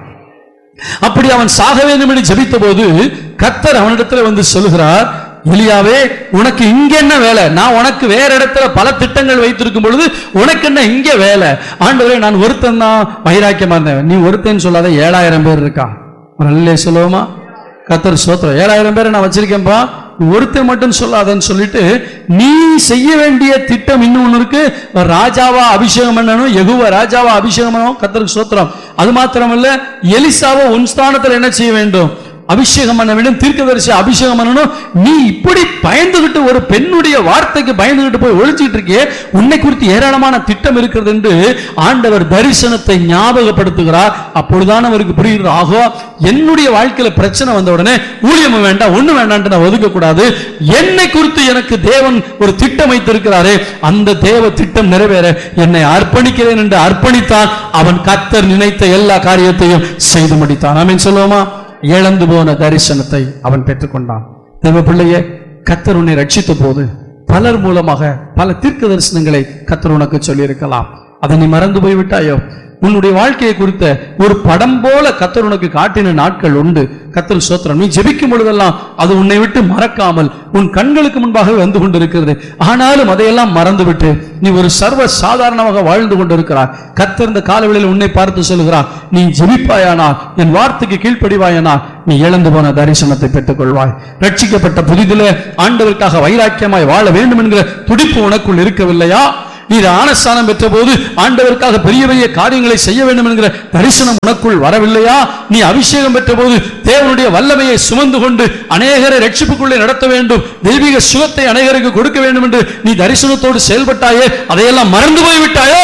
B: அப்படி அவன் சாக வேண்டும் என்று ஜெபித்த போது கத்தர் அவனிடத்துல வந்து சொல்லுகிறார் எலியாவே உனக்கு இங்க என்ன வேலை நான் உனக்கு வேற இடத்துல பல திட்டங்கள் வைத்திருக்கும் பொழுது உனக்கு என்ன இங்க வேலை ஆண்டவரே நான் ஒருத்தன் தான் வைராக்கியமா இருந்தேன் நீ ஒருத்தன் சொல்லாத ஏழாயிரம் பேர் இருக்கான் ஒரு நல்ல சொல்லுவோமா கத்தர் சோத்திரம் ஏழாயிரம் பேரை நான் வச்சிருக்கேன்பா நீ ஒருத்தன் மட்டும் சொல்லாதன்னு சொல்லிட்டு நீ செய்ய வேண்டிய திட்டம் இன்னும் ஒண்ணு இருக்கு ராஜாவா அபிஷேகம் பண்ணணும் எகுவ ராஜாவா அபிஷேகம் பண்ணணும் கத்தருக்கு சோத்திரம் அது மாத்திரமல்ல எலிசாவை உன் ஸ்தானத்துல என்ன செய்ய வேண்டும் அபிஷேகம் பண்ண வேண்டும் தீர்க்கதரிசி அபிஷேகம் பண்ணணும் நீ இப்படி பயந்துகிட்டு ஒரு பெண்ணுடைய வார்த்தைக்கு பயந்துகிட்டு போய் ஒழிச்சிட்டு இருக்கியே உன்னை குறித்து ஏராளமான திட்டம் இருக்கிறது என்று ஆண்டவர் தரிசனத்தை ஞாபகப்படுத்துகிறார் அப்பொழுதுதான் அவருக்கு புரிகிறது ஆகோ என்னுடைய வாழ்க்கையில பிரச்சனை வந்த உடனே ஊழியம் வேண்டாம் ஒண்ணு வேண்டாம்னு நான் ஒதுக்க கூடாது என்னை குறித்து எனக்கு தேவன் ஒரு திட்டம் வைத்திருக்கிறாரே அந்த தேவ திட்டம் நிறைவேற என்னை அர்ப்பணிக்கிறேன் என்று அர்ப்பணித்தான் அவன் கத்தர் நினைத்த எல்லா காரியத்தையும் செய்து முடித்தான் ஆமென் சொல்லுவோமா இழந்து போன தரிசனத்தை அவன் பெற்றுக்கொண்டான் தேவ பிள்ளையே கத்தர் உன்னை ரட்சித்த போது பலர் மூலமாக பல தீர்க்க தரிசனங்களை கத்தர் உனக்கு சொல்லியிருக்கலாம் அதை நீ மறந்து போய் விட்டாயோ உன்னுடைய வாழ்க்கையை குறித்த ஒரு படம் போல கத்தர் உனக்கு காட்டின நாட்கள் உண்டு கத்தர் சோத்திரம் நீ ஜெபிக்கும் பொழுதெல்லாம் அது உன்னை விட்டு மறக்காமல் உன் கண்களுக்கு முன்பாக வந்து கொண்டிருக்கிறது ஆனாலும் அதையெல்லாம் மறந்துவிட்டு நீ ஒரு சர்வ சாதாரணமாக வாழ்ந்து கொண்டிருக்கிறாய் கத்தர் இந்த காலவெளியில் உன்னை பார்த்து சொல்லுகிறார் நீ ஜெபிப்பாயானால் என் வார்த்தைக்கு கீழ்ப்படிவாயானால் நீ இழந்து போன தரிசனத்தை பெற்றுக் கொள்வாய் ரட்சிக்கப்பட்ட புதிதிலே ஆண்டவருக்காக வைராக்கியமாய் வாழ வேண்டும் என்கிற துடிப்பு உனக்குள் இருக்கவில்லையா நீ ஆனஸ்தானம் பெற்ற போது ஆண்டவருக்காக பெரிய பெரிய காரியங்களை செய்ய வேண்டும் என்கிற தரிசனம் உனக்குள் வரவில்லையா நீ அபிஷேகம் பெற்ற போது தேவனுடைய வல்லமையை சுமந்து கொண்டு அநேகரை ரட்சிப்புக்குள்ளே நடத்த வேண்டும் தெய்வீக சுகத்தை அநேகருக்கு கொடுக்க வேண்டும் என்று நீ தரிசனத்தோடு செயல்பட்டாயே அதையெல்லாம் மறந்து போய் விட்டாயோ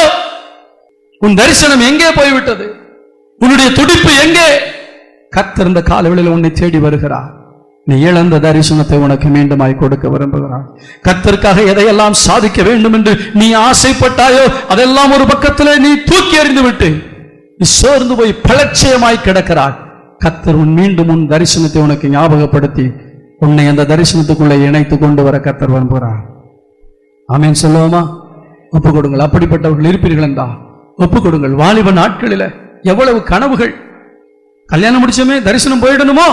B: உன் தரிசனம் எங்கே போய்விட்டது உன்னுடைய துடிப்பு எங்கே கர்த்தர் இந்த காலவெளியில் உன்னை தேடி வருகிறார் நீ இழந்த தரிசனத்தை உனக்கு மீண்டுமாய் கொடுக்க விரும்புகிறார் கர்த்தருக்காக எதையெல்லாம் சாதிக்க வேண்டும் என்று நீ ஆசைப்பட்டாயோ அதெல்லாம் ஒரு பக்கத்திலே நீ தூக்கி எறிந்து விட்டு நீ சோர்ந்து போய் பலட்சியமாய் கிடக்கிறாய் கர்த்தர் உன் மீண்டும் உன் தரிசனத்தை உனக்கு ஞாபகப்படுத்தி உன்னை அந்த தரிசனத்துக்குள்ளே இணைத்து கொண்டு வர கர்த்தர் விரும்புகிறார் ஆமென் சொல்லுவோமா ஒப்பு கொடுங்கள் அப்படிப்பட்டவர்கள் இருப்பீர்கள் என்றா ஒப்பு கொடுங்கள் வாலிப நாட்களில எவ்வளவு கனவுகள் கல்யாணம் முடிச்சோமே தரிசனம் போயிடணுமோ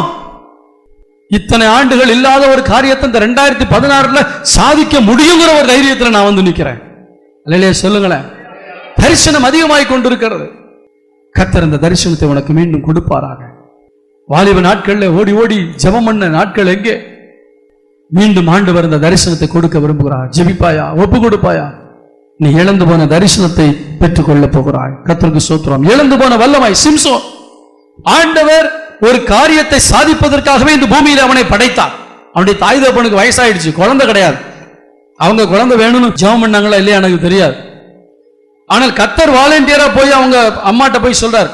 B: இத்தனை ஆண்டுகள் இல்லாத ஒரு காரியத்தை இந்த ரெண்டாயிரத்தி பதினாறுல சாதிக்க முடியுங்கிற ஒரு தைரியத்துல நான் வந்து நிக்கிறேன் இல்லையா சொல்லுங்களேன் தரிசனம் அதிகமாய் கொண்டிருக்கிறது கத்தர் இந்த தரிசனத்தை உனக்கு மீண்டும் கொடுப்பாராக வாலிப நாட்கள்ல ஓடி ஓடி ஜெபம் பண்ண நாட்கள் எங்கே மீண்டும் ஆண்டு இந்த தரிசனத்தை கொடுக்க விரும்புகிறார் ஜெபிப்பாயா ஒப்பு கொடுப்பாயா நீ இழந்து போன தரிசனத்தை பெற்றுக்கொள்ள போகிறாய் கத்தருக்கு சோத்திரம் இழந்து போன வல்லமாய் சிம்சோ ஆண்டவர் ஒரு காரியத்தை சாதிப்பதற்காகவே இந்த பூமியில அவனை படைத்தார் அவனுடைய தாய் தகப்பனுக்கு வயசாயிடுச்சு குழந்தை கிடையாது அவங்க குழந்தை வேணும்னு ஜெபம் பண்ணாங்களா இல்லையா எனக்கு தெரியாது ஆனால் கத்தர் வாலண்டியரா போய் அவங்க அம்மாட்ட போய் சொல்றார்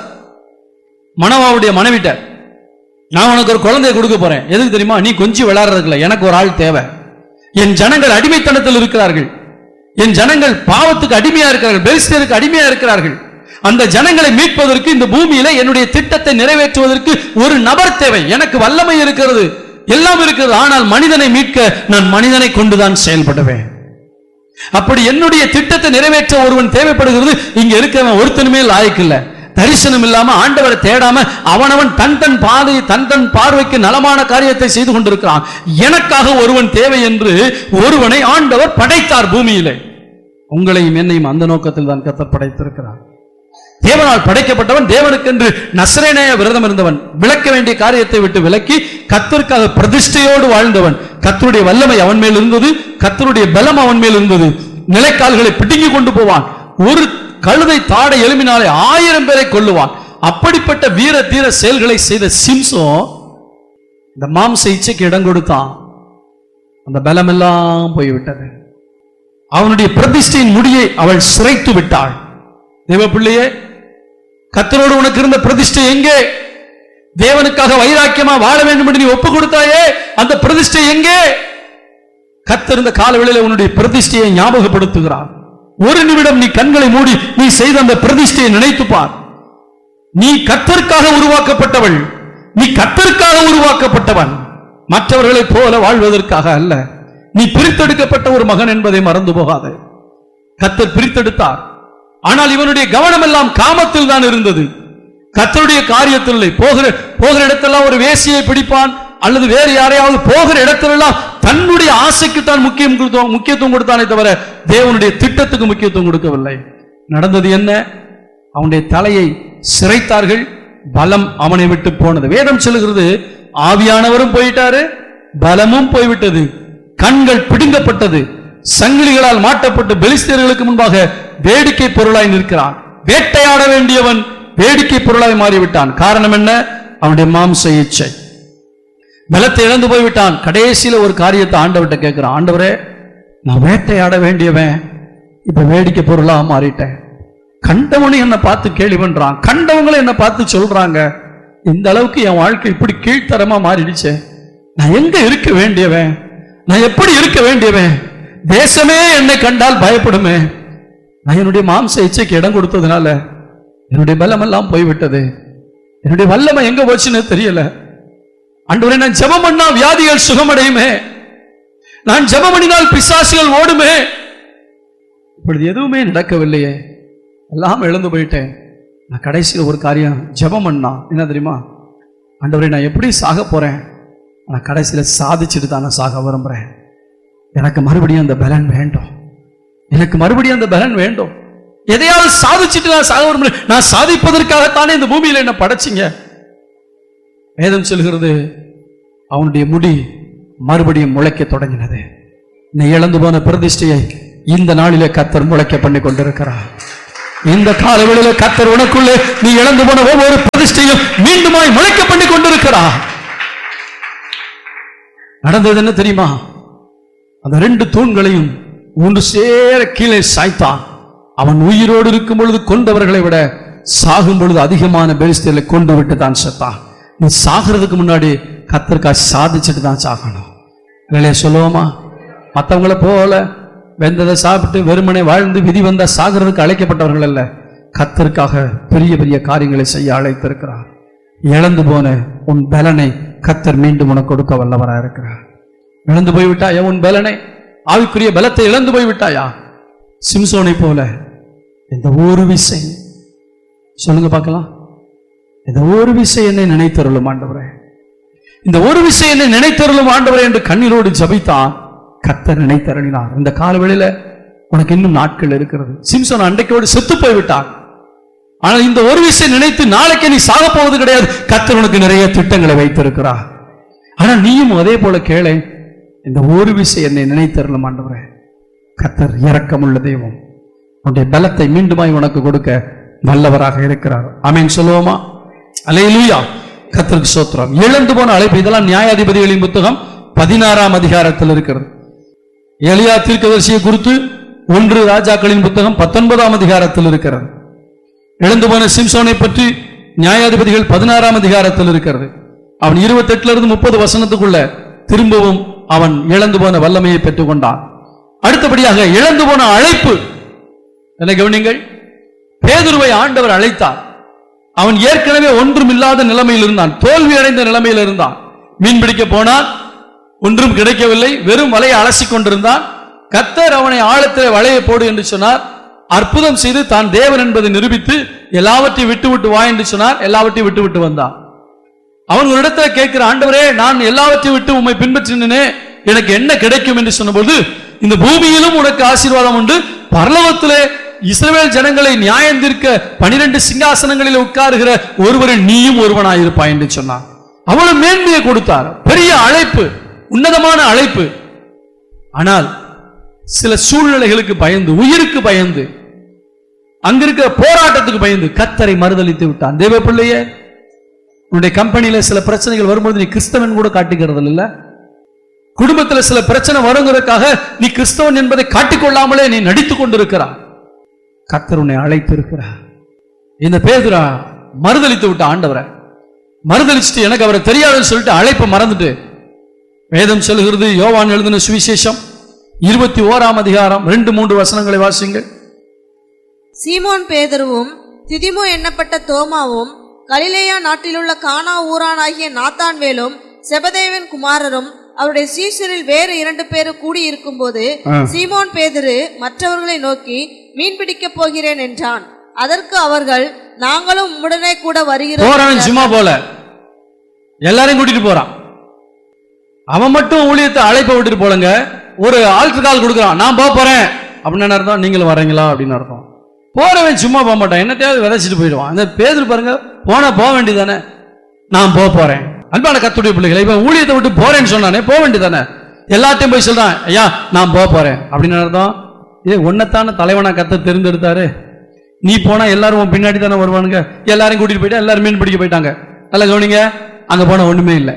B: மனவாவுடைய மனைவிட்ட நான் உனக்கு ஒரு குழந்தையை கொடுக்க போறேன் எதுக்கு தெரியுமா நீ கொஞ்சம் விளையாடுறதுல எனக்கு ஒரு ஆள் தேவை என் ஜனங்கள் அடிமைத்தனத்தில் இருக்கிறார்கள் என் ஜனங்கள் பாவத்துக்கு அடிமையா இருக்கிறார்கள் பெலிஸ்தருக்கு அடிமையா இருக்கிறார்கள் அந்த ஜனங்களை மீட்பதற்கு இந்த பூமியில என்னுடைய திட்டத்தை நிறைவேற்றுவதற்கு ஒரு நபர் தேவை எனக்கு வல்லமை இருக்கிறது எல்லாம் இருக்கிறது ஆனால் மனிதனை மீட்க நான் மனிதனை கொண்டுதான் செயல்படுவேன் அப்படி என்னுடைய திட்டத்தை நிறைவேற்ற ஒருவன் தேவைப்படுகிறது இங்க இருக்கிறவன் ஒருத்தனுமே லாயக்கில்ல தரிசனம் இல்லாம ஆண்டவரை தேடாம அவனவன் தன் தன் பாதை தன் தன் பார்வைக்கு நலமான காரியத்தை செய்து கொண்டிருக்கிறான் எனக்காக ஒருவன் தேவை என்று ஒருவனை ஆண்டவர் படைத்தார் பூமியிலே உங்களையும் என்னையும் அந்த நோக்கத்தில் தான் கத்தர் படைத்திருக்கிறார் தேவனால் படைக்கப்பட்டவன் தேவனுக்கென்று நசரேனைய விரதம் இருந்தவன் விளக்க வேண்டிய காரியத்தை விட்டு விலக்கி கத்தருக்காக பிரதிஷ்டையோடு வாழ்ந்தவன் கத்தருடைய வல்லமை அவன் மேல் இருந்தது கத்தருடைய பலம் அவன் மேல் இருந்தது நிலைக்கால்களை பிடுங்கி கொண்டு போவான் ஒரு கழுதை தாடை எலும்பினாலே ஆயிரம் பேரை கொல்லுவான் அப்படிப்பட்ட வீர தீர செயல்களை செய்த சிம்சோ இந்த மாம்ச இச்சைக்கு இடம் கொடுத்தான் அந்த பலமெல்லாம் போய்விட்டது அவனுடைய பிரதிஷ்டையின் முடியை அவள் சிரைத்து விட்டாள் தேவ பிள்ளையே கத்தரோடு உனக்கு இருந்த பிரதிஷ்டை எங்கே தேவனுக்காக வைராக்கியமா வாழ வேண்டும் என்று நீ ஒப்பு கொடுத்தாயே அந்த பிரதிஷ்டை எங்கே கத்தர் இந்த காலவெளியில உன்னுடைய பிரதிஷ்டையை ஞாபகப்படுத்துகிறார் ஒரு நிமிடம் நீ கண்களை மூடி நீ செய்த அந்த பிரதிஷ்டையை நினைத்து பார் நீ கத்தருக்காக உருவாக்கப்பட்டவள் நீ கத்தருக்காக உருவாக்கப்பட்டவன் மற்றவர்களைப் போல வாழ்வதற்காக அல்ல நீ பிரித்தெடுக்கப்பட்ட ஒரு மகன் என்பதை மறந்து போகாது கத்தர் பிரித்தெடுத்தார் ஆனால் இவனுடைய கவனம் எல்லாம் காமத்தில் தான் இருந்தது கத்தருடைய காரியத்தில் இல்லை போகிற போகிற இடத்தெல்லாம் ஒரு வேசியை பிடிப்பான் அல்லது வேறு யாரையாவது போகிற இடத்திலெல்லாம் தன்னுடைய ஆசைக்கு தான் முக்கியம் கொடுத்தோம் முக்கியத்துவம் கொடுத்தானே தவிர தேவனுடைய திட்டத்துக்கு முக்கியத்துவம் கொடுக்கவில்லை நடந்தது என்ன அவனுடைய தலையை சிரைத்தார்கள் பலம் அவனை விட்டு போனது வேதம் சொல்லுகிறது ஆவியானவரும் போயிட்டாரு பலமும் போய்விட்டது கண்கள் பிடுங்கப்பட்டது சங்கிலிகளால் மாட்டப்பட்டு பெலிஸ்தியர்களுக்கு முன்பாக வேடிக்கை பொருளாய் நிற்கிறான் வேட்டையாட வேண்டியவன் வேடிக்கை பொருளாய் மாறிவிட்டான் காரணம் என்ன அவனுடைய மாம்ச இச்சை பலத்தை இழந்து போய்விட்டான் கடைசியில ஒரு காரியத்தை ஆண்டவர்கிட்ட கேட்கிறான் ஆண்டவரே நான் வேட்டையாட வேண்டியவன் இப்ப வேடிக்கை பொருளா மாறிட்டேன் கண்டவனும் என்னை பார்த்து கேள்வி பண்றான் கண்டவங்களும் என்னை பார்த்து சொல்றாங்க இந்த அளவுக்கு என் வாழ்க்கை இப்படி கீழ்த்தரமா மாறிடுச்சே நான் எங்க இருக்க வேண்டியவன் நான் எப்படி இருக்க வேண்டியவன் தேசமே என்னை கண்டால் பயப்படுமே நான் என்னுடைய மாம்ச இச்சைக்கு இடம் கொடுத்ததுனால என்னுடைய பலம் எல்லாம் போய்விட்டது என்னுடைய வல்லமை எங்க போச்சுன்னு தெரியல அன்றுவரை நான் ஜெபம் பண்ணா வியாதிகள் சுகமடையுமே நான் ஜெபம் பண்ணினால் பிசாசுகள் ஓடுமே இப்பொழுது எதுவுமே நடக்கவில்லையே எல்லாம் இழந்து போயிட்டேன் நான் கடைசியில் ஒரு காரியம் ஜெபம் பண்ணா என்ன தெரியுமா ஆண்டவரே நான் எப்படி சாக போறேன் நான் கடைசியில் சாதிச்சுட்டு தான் நான் சாக விரும்புறேன் எனக்கு மறுபடியும் அந்த பலன் வேண்டும் எனக்கு மறுபடியும் அந்த பலன் வேண்டும் எதையாவது சாதிச்சுட்டு நான் சாக விரும்புறேன் நான் சாதிப்பதற்காகத்தானே இந்த பூமியில என்ன படைச்சிங்க வேதம் சொல்கிறது அவனுடைய முடி மறுபடியும் முளைக்க தொடங்கினது நீ இழந்து போன பிரதிஷ்டையை இந்த நாளிலே கத்தர் முளைக்க பண்ணி கொண்டிருக்கிறார் இந்த காலவெளியில கத்தர் உனக்குள்ளே நீ இழந்து போன ஒவ்வொரு பிரதிஷ்டையும் மீண்டுமாய் முளைக்க பண்ணி கொண்டிருக்கிறார் நடந்தது என்ன தெரியுமா அந்த ரெண்டு தூண்களையும் ஒன்று சேர கீழே சாய்த்தான் அவன் உயிரோடு இருக்கும் பொழுது கொண்டவர்களை விட சாகும் பொழுது அதிகமான பெலிஸ்தியர்களை கொண்டு விட்டு தான் செத்தான் நீ சாகிறதுக்கு முன்னாடி கத்தருக்கா சாதிச்சுட்டு தான் சாகணும் இல்லையா சொல்லுவோமா மற்றவங்கள போல வெந்ததை சாப்பிட்டு வெறுமனே வாழ்ந்து விதி வந்தா சாகிறதுக்கு அழைக்கப்பட்டவர்கள் அல்ல கத்தருக்காக பெரிய பெரிய காரியங்களை செய்ய அழைத்திருக்கிறார் இழந்து போன உன் பலனை கத்தர் மீண்டும் உனக்கு கொடுக்க வல்லவரா இருக்கிறார் இழந்து போய் விட்டாயா உன் பலனை ஆவிக்குரிய பலத்தை இழந்து போய் விட்டாயா சிம்சோனை போல இந்த ஒரு விசை சொல்லுங்க பார்க்கலாம் இந்த ஒரு விசை என்னை நினைத்தருளும் ஆண்டவரே இந்த ஒரு விசை என்னை நினைத்தருளும் ஆண்டவரே என்று கண்ணீரோடு ஜபித்தான் கத்தர் நினைத்தருளினார் இந்த காலவெளியில உனக்கு இன்னும் நாட்கள் இருக்கிறது சிம்சோன் அன்றைக்கோடு செத்து போய் விட்டான் ஆனால் இந்த ஒரு விஷயம் நினைத்து நாளைக்கு நீ சாக போவது கிடையாது கத்தர் உனக்கு நிறைய திட்டங்களை வைத்திருக்கிறார் ஆனா நீயும் அதே போல கேளு இந்த ஒரு விஷயம் என்னை நினைத்தரலும் ஆண்டவரே கத்தர் இரக்கமுள்ள தெய்வம் உன்னுடைய பலத்தை மீண்டுமாய் உனக்கு கொடுக்க வல்லவராக இருக்கிறார் ஆமென் சொல்லுவோமா அலையிலூயா கத்தருக்கு சோத்திரம் இழந்து போன அழைப்பு இதெல்லாம் நியாயாதிபதிகளின் புத்தகம் பதினாறாம் அதிகாரத்தில் இருக்கிறது எலியா தீர்க்கதரிசியை குறித்து ஒன்று ராஜாக்களின் புத்தகம் பத்தொன்பதாம் அதிகாரத்தில் இருக்கிறது இழந்து போன சிம்சோனை பற்றி நியாயாதிபதிகள் பதினாறாம் அதிகாரத்தில் இருக்கிறது அவன் இருபத்தெட்டுல இருந்து முப்பது வசனத்துக்குள்ள திரும்பவும் அவன் இழந்து போன வல்லமையை பெற்றுக் கொண்டான் அடுத்தபடியாக இழந்து போன அழைப்பு என்ன கவனிங்கள் பேதுருவை ஆண்டவர் அழைத்தார் அவன் ஏற்கனவே ஒன்றும் இல்லாத நிலைமையில் இருந்தான் தோல்வி அடைந்த நிலைமையில் இருந்தான் மீன் பிடிக்க போனான் ஒன்றும் கிடைக்கவில்லை வெறும் வலையை அலசிக் கொண்டிருந்தான் கத்தர் அவனை ஆழத்தில் வலையை போடு என்று சொன்னார் அற்புதம் செய்து தான் தேவன் என்பதை நிரூபித்து எல்லாவற்றையும் விட்டு விட்டு வா என்று சொன்னார் எல்லாவற்றையும் விட்டு விட்டு வந்தான் அவன் ஒரு இடத்துல கேட்கிற ஆண்டவரே நான் எல்லாவற்றையும் விட்டு உம்மை பின்பற்றினேனே எனக்கு என்ன கிடைக்கும் என்று சொன்னபோது இந்த பூமியிலும் உனக்கு ஆசீர்வாதம் உண்டு பரலோகத்திலே இஸ்ரவேல் ஜனங்களை நியாயம் தீர்க்க பனிரெண்டு சிங்காசனங்களில் உட்காருகிற ஒருவரில் நீயும் ஒருவனாயிருப்பாய் என்று சொன்னான் அவ்வளவு மேன்மையை கொடுத்தார் பெரிய அழைப்பு உன்னதமான அழைப்பு ஆனால் சில சூழ்நிலைகளுக்கு பயந்து உயிருக்கு பயந்து அங்க இருக்கிற போராட்டத்துக்கு பயந்து கத்தரை மறுதளித்து விட்டான் தேவ பிள்ளையே உன்னுடைய கம்பெனியில சில பிரச்சனைகள் வரும்போது நீ கிறிஸ்தவன் கூட காட்டிக்கிறது இல்ல குடும்பத்துல சில பிரச்சனை வருங்கிறதுக்காக நீ கிறிஸ்தவன் என்பதை காட்டிக்கொள்ளாமலே நீ நடித்துக் கொண்டிருக்கிறார் கத்தர் உன்னை அழைத்து இருக்கிறார் இந்த பேதுரா மறுதளித்து விட்ட ஆண்டவரை மறுதளிச்சுட்டு எனக்கு அவரை தெரியாதுன்னு சொல்லிட்டு அழைப்பை மறந்துட்டு வேதம் சொல்லுகிறது யோவான் எழுதின சுவிசேஷம் இருபத்தி ஓராம் அதிகாரம் ரெண்டு மூன்று வசனங்களை வாசிங்கள்
A: சீமோன் பேதருவும் திதிமு எண்ணப்பட்ட தோமாவும் கலிலேயா நாட்டிலுள்ள கானா ஊரானாகிய நாத்தான்வேலும் செபதேவன் குமாரரும் அவருடைய சீஷரில் வேறு இரண்டு பேரும் கூடியிருக்கும் போது
B: ஆ.
A: சீமோன் பேதுரு மற்றவர்களை நோக்கி மீன் பிடிக்கப் போகிறேன் என்றான் அதற்கு அவர்கள் நாங்களும் உம்முடனே கூட வருகிறோம்
B: போறவன் சும்மா போல எல்லாரையும் கூட்டிட்டு போறான் அவன் மட்டும் ஊழியத்தை அழைப்ப விட்டுட்டு போலங்க ஒரு ஆல்ட்ரு கால் கொடுக்குறான் நான் போக போறேன் அப்படின்னு என்ன அர்த்தம் நீங்களும் வரீங்களா அப்படின்னு அர்த்தம் போறவன் சும்மா போக மாட்டான் என்னத்தையாவது விதைச்சிட்டு போயிடுவான் அந்த பேதர் பாருங்க போனா போக வேண்டியதானே நான் போக போறேன் அன்பான கத்துடைய பிள்ளைகளை இப்ப ஊழியத்தை விட்டு போறேன்னு சொன்னானே போக வேண்டியதானே எல்லாத்தையும் போய் சொல்றான் ஐயா நான் போக போறேன் அப்படின்னு அர்த்தம் இது ஒன்னத்தான தலைவனா கத்த தெரிந்தெடுத்தாரு நீ போனா எல்லாரும் உன் பின்னாடி தானே வருவானுங்க எல்லாரையும் கூட்டிட்டு போயிட்டு எல்லாரும் மீன் பிடிக்க போயிட்டாங்க நல்லா கவனிங்க அங்க போனா ஒண்ணுமே இல்லை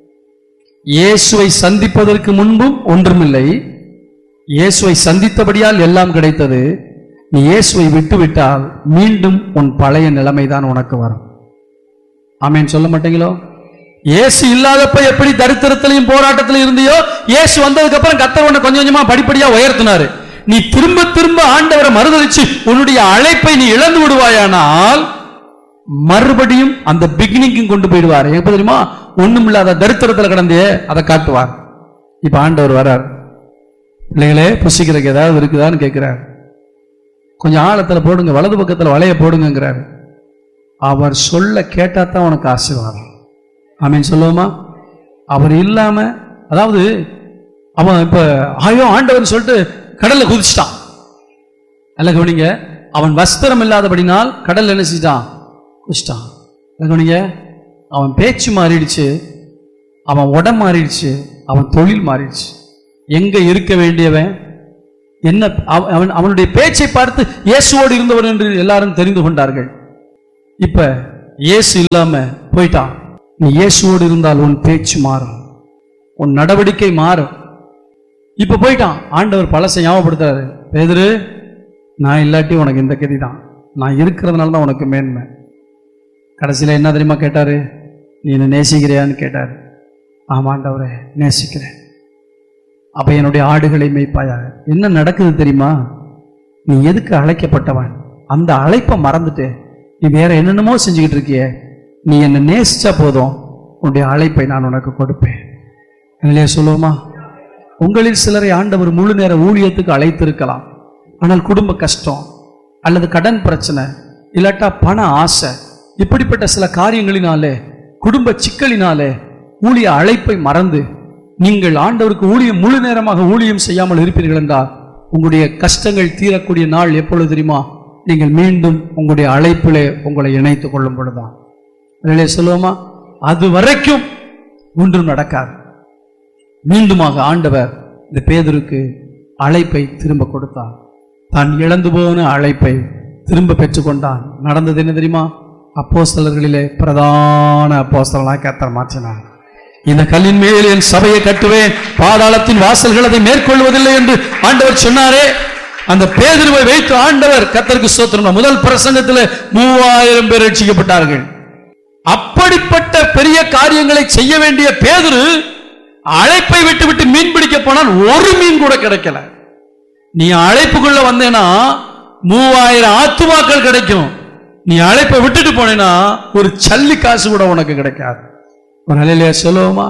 B: இயேசுவை சந்திப்பதற்கு முன்பும் ஒன்றுமில்லை இயேசுவை சந்தித்தபடியால் எல்லாம் கிடைத்தது நீ இயேசுவை விட்டுவிட்டால் மீண்டும் உன் பழைய நிலைமைதான் உனக்கு வரும் ஆமேன் சொல்ல மாட்டீங்களோ இயேசு இல்லாதப்ப எப்படி தரித்திரத்திலையும் போராட்டத்திலும் இருந்தியோ இயேசு வந்ததுக்கு அப்புறம் கத்தர் உன்னை கொஞ்சம் கொஞ்சமா படிப்படியா உயர்த்தினாரு நீ திரும்ப திரும்ப ஆண்டவரை மறுதளிச்சு உன்னுடைய அழைப்பை நீ இழந்து விடுவாயானால் மறுபடியும் அந்த பிகினிங்கும் கொண்டு போயிடுவார் எப்ப தெரியுமா ஒண்ணும் இல்லாத தரித்திரத்துல கிடந்தே அதை காட்டுவார் இப்ப ஆண்டவர் வரார் பிள்ளைகளே புசிக்கிறதுக்கு ஏதாவது இருக்குதான்னு கேட்கிறார் கொஞ்சம் ஆழத்துல போடுங்க வலது பக்கத்துல வலைய போடுங்கிறாரு அவர் சொல்ல கேட்டா தான் உனக்கு ஆசீர்வாதம் ஆமீன் சொல்லுவோமா அவர் இல்லாம அதாவது அவன் இப்ப ஐயோ ஆண்டவன் சொல்லிட்டு கடல்ல குதிச்சிட்டான் நல்ல கவனிங்க அவன் வஸ்திரம் இல்லாதபடினால் கடல்ல என்ன செஞ்சிட்டான் குதிச்சிட்டான் நல்ல கவனிங்க அவன் பேச்சு மாறிடுச்சு அவன் உடம் மாறிடுச்சு அவன் தொழில் மாறிடுச்சு எங்க இருக்க வேண்டியவன் என்ன அவ- அவன் அவனுடைய பேச்சை பார்த்து இயேசுவோடு இருந்தவன் என்று எல்லாரும் தெரிந்து கொண்டார்கள் இப்ப இயேசு இல்லாம போயிட்டான் நீ இயேசுவோடு இருந்தால் உன் பேச்சு மாறும் உன் நடவடிக்கை மாறும் இப்ப போயிட்டான் ஆண்டவர் பழசை ஞாபகப்படுத்துறாரு பேதுரு நான் இல்லாட்டி உனக்கு இந்த கதி தான் நான் இருக்கிறதுனால தான் உனக்கு மேன்மை கடைசியில் என்ன தெரியுமா கேட்டாரு நீ என்ன நேசிக்கிறியான்னு கேட்டாரு ஆமாண்டவரே நேசிக்கிறேன் அப்ப என்னுடைய ஆடுகளை மேய்ப்பாயாக என்ன நடக்குது தெரியுமா நீ எதுக்கு அழைக்கப்பட்டவன் அந்த அழைப்பை மறந்துட்டு நீ வேற என்னென்னமோ செஞ்சுக்கிட்டு இருக்கியே நீ என்னை நேசிச்சா போதும் உன்னுடைய அழைப்பை நான் உனக்கு கொடுப்பேன் இல்லையா சொல்லுவோமா உங்களில் சிலரை ஆண்டவர் முழு நேர ஊழியத்துக்கு அழைத்திருக்கலாம் ஆனால் குடும்ப கஷ்டம் அல்லது கடன் பிரச்சனை இல்லாட்டா பண ஆசை இப்படிப்பட்ட சில காரியங்களினாலே குடும்ப சிக்கலினாலே ஊழிய அழைப்பை மறந்து நீங்கள் ஆண்டவருக்கு ஊழியம் முழு நேரமாக ஊழியம் செய்யாமல் இருப்பீர்கள் என்றால் உங்களுடைய கஷ்டங்கள் தீரக்கூடிய நாள் எப்பொழுது தெரியுமா நீங்கள் மீண்டும் உங்களுடைய அழைப்பிலே உங்களை இணைத்துக் கொள்ளும் பொழுதுதான் அதிலே சொல்லுவோமா அது வரைக்கும் ஒன்றும் நடக்காது மீண்டுமாக ஆண்டவர் இந்த பேதருக்கு அழைப்பை திரும்ப கொடுத்தார் தான் இழந்து போன அழைப்பை திரும்ப பெற்றுக்கொண்டான் நடந்தது என்ன தெரியுமா அப்போஸ்தலர்களிலே பிரதான அப்போஸ்தலனாய் கத்தர் மாற்றினார் இந்த கல்லின் மேல் என் சபையை கட்டுவேன் பாதாளத்தின் வாசல்கள் அதை மேற்கொள்வதில்லை என்று ஆண்டவர் சொன்னாரே அந்த பேதுருவை வைத்து ஆண்டவர் கத்தருக்கு சோத்திரம் முதல் பிரசங்கத்தில் மூவாயிரம் பேர் ரட்சிக்கப்பட்டார்கள் அப்படிப்பட்ட பெரிய காரியங்களை செய்ய வேண்டிய பேதுரு அழைப்பை விட்டு விட்டு மீன் பிடிக்க போனால் ஒரு மீன் கூட கிடைக்கல நீ அழைப்புக்குள்ள வந்தேனா மூவாயிரம் ஆத்துமாக்கள் கிடைக்கும் நீ அழைப்பை விட்டுட்டு போனேனா ஒரு சல்லி காசு கூட உனக்கு கிடைக்காது ஒரு நிலையில சொல்லுவோமா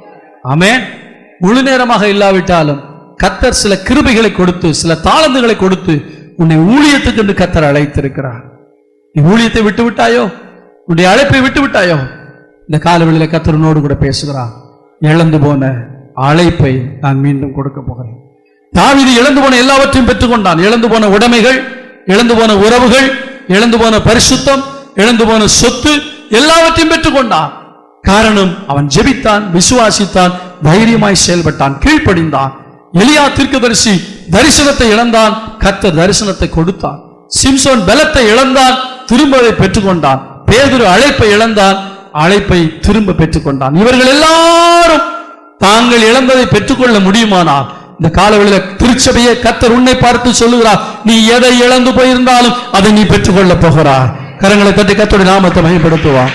B: ஆமே முழு நேரமாக இல்லாவிட்டாலும் கத்தர் சில கிருபைகளை கொடுத்து சில தாளந்துகளை கொடுத்து உன்னை ஊழியத்துக்கு என்று கத்தர் அழைத்திருக்கிறார் நீ ஊழியத்தை விட்டு விட்டாயோ உன்னுடைய அழைப்பை விட்டு விட்டாயோ இந்த காலவெளியில கத்தரனோடு கூட பேசுகிறான் இழந்து போன அழைப்பை நான் மீண்டும் கொடுக்க போகிறேன் தாவீது இழந்து போன எல்லாவற்றையும் பெற்றுக்கொண்டான் இழந்து போன உடைமைகள் இழந்து போன உறவுகள் இழந்து போன பரிசுத்தம் இழந்து போன சொத்து எல்லாவற்றையும் பெற்றுக்கொண்டான் காரணம் அவன் ஜெபித்தான் விசுவாசித்தான் தைரியமாய் செயல்பட்டான் கீழ்ப்படிந்தான் எலியா தீர்க்கதரிசி தரிசனத்தை இழந்தான் கர்த்தர் தரிசனத்தை கொடுத்தான் சிம்சோன் பலத்தை இழந்தான் திரும்ப அதை பெற்றுக்கொண்டான் பேதுரு அழைப்பை இழந்தான் அழைப்பை திரும்ப பெற்றுக்கொண்டான் இவர்கள் எல்லாரும் தாங்கள் இழந்ததை பெற்றுக்கொள்ள முடியுமானால் இந்த காலவெளியில திருச்சபையை கத்தர் உன்னை பார்த்து சொல்லுகிறார் நீ எதை இழந்து போயிருந்தாலும் அதை நீ பெற்றுக்கொள்ள போகிறாய் கரங்களை தட்டி கத்தோட நாமத்தை மயப்படுத்துவா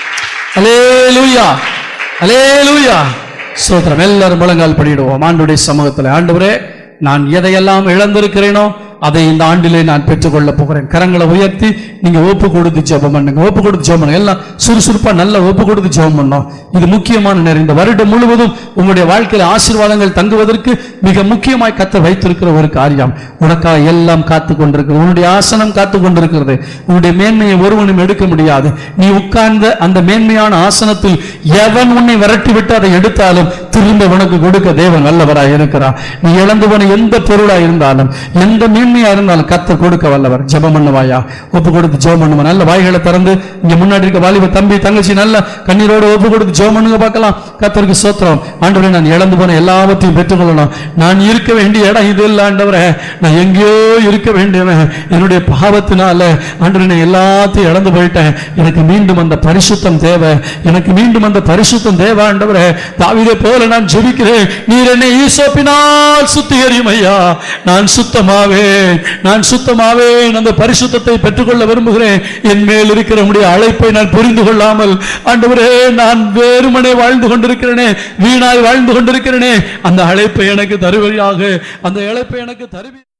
B: அலேலூயா அலேலூயா சோத்திரம் எல்லாரும் முழங்கால் படிடுவோம் ஆண்டுடைய சமூகத்தில் ஆண்டவரே நான் எதையெல்லாம் இழந்திருக்கிறேனோ அதை இந்த ஆண்டிலே நான் பெற்றுக்கொள்ள போகிறேன் கரங்களை உயர்த்தி நீங்க ஒப்பு கொடுத்து ஜெபம் பண்ணுங்க ஒப்பு கொடுத்து ஜெபம் பண்ணுங்க எல்லாம் சுறுசுறுப்பா நல்லா ஒப்பு கொடுத்து ஜெபம் பண்ணோம் இது முக்கியமான நேரம் இந்த வருடம் முழுவதும் உங்களுடைய வாழ்க்கையில ஆசீர்வாதங்கள் தங்குவதற்கு மிக முக்கியமாய் கத்த வைத்திருக்கிற ஒரு காரியம் உனக்காக எல்லாம் காத்து கொண்டிருக்கிறது உன்னுடைய ஆசனம் காத்து கொண்டிருக்கிறது உன்னுடைய மேன்மையை ஒருவனும் எடுக்க முடியாது நீ உட்கார்ந்த அந்த மேன்மையான ஆசனத்தில் எவன் உன்னை விரட்டி விட்டு அதை எடுத்தாலும் திரும்ப உனக்கு கொடுக்க தேவன் நல்லவராய் இருக்கிறார் நீ இழந்து போன எந்த பொருளா இருந்தாலும் எந்த மேன்மையா இருந்தாலும் கத்த கொடுக்க வல்லவர் ஜெபம் பண்ணுவாயா ஒப்பு கொடுத்து ஜெபம் பண்ணுவா நல்ல வாய்களை திறந்து இங்க முன்னாடி இருக்க வாலிப தம்பி தங்கச்சி நல்ல கண்ணீரோடு ஒப்பு கொடுத்து ஜெபம் பண்ணுங்க பார்க்கலாம் கத்தருக்கு சோத்திரம் ஆண்டவரே நான் இழந்து போன எல்லாவற்றையும் பெற்றுக்கொள்ளணும் நான் இருக்க வேண்டிய இடம் இது இல்லை ஆண்டவரே நான் எங்கேயோ இருக்க வேண்டியவன் என்னுடைய பாவத்தினால ஆண்டவரே நான் எல்லாத்தையும் இழந்து போயிட்டேன் எனக்கு மீண்டும் அந்த பரிசுத்தம் தேவை எனக்கு மீண்டும் அந்த பரிசுத்தம் தேவை ஆண்டவரே தாவிதை போல நான் ஜெபிக்கிறேன் நீர் என்னை ஈசோப்பினால் சுத்திகரியும் ஐயா நான் சுத்தமாவேன் நான் சுத்தமாவேன் அந்த பரிசுத்தத்தை பெற்றுக்கொள்ள விரும்புகிறேன் என் மேல் இருக்கிற உடைய அழைப்பை நான் புரிந்து கொள்ளாமல் ஆண்டவரே நான் வேறுமனே வாழ்ந்து கொண்டிருக்கிறேனே வீணாய் வாழ்ந்து கொண்டிருக்கிறேனே அந்த அழைப்பை எனக்கு தருவையாக அந்த அழைப்பை எனக்கு தருவி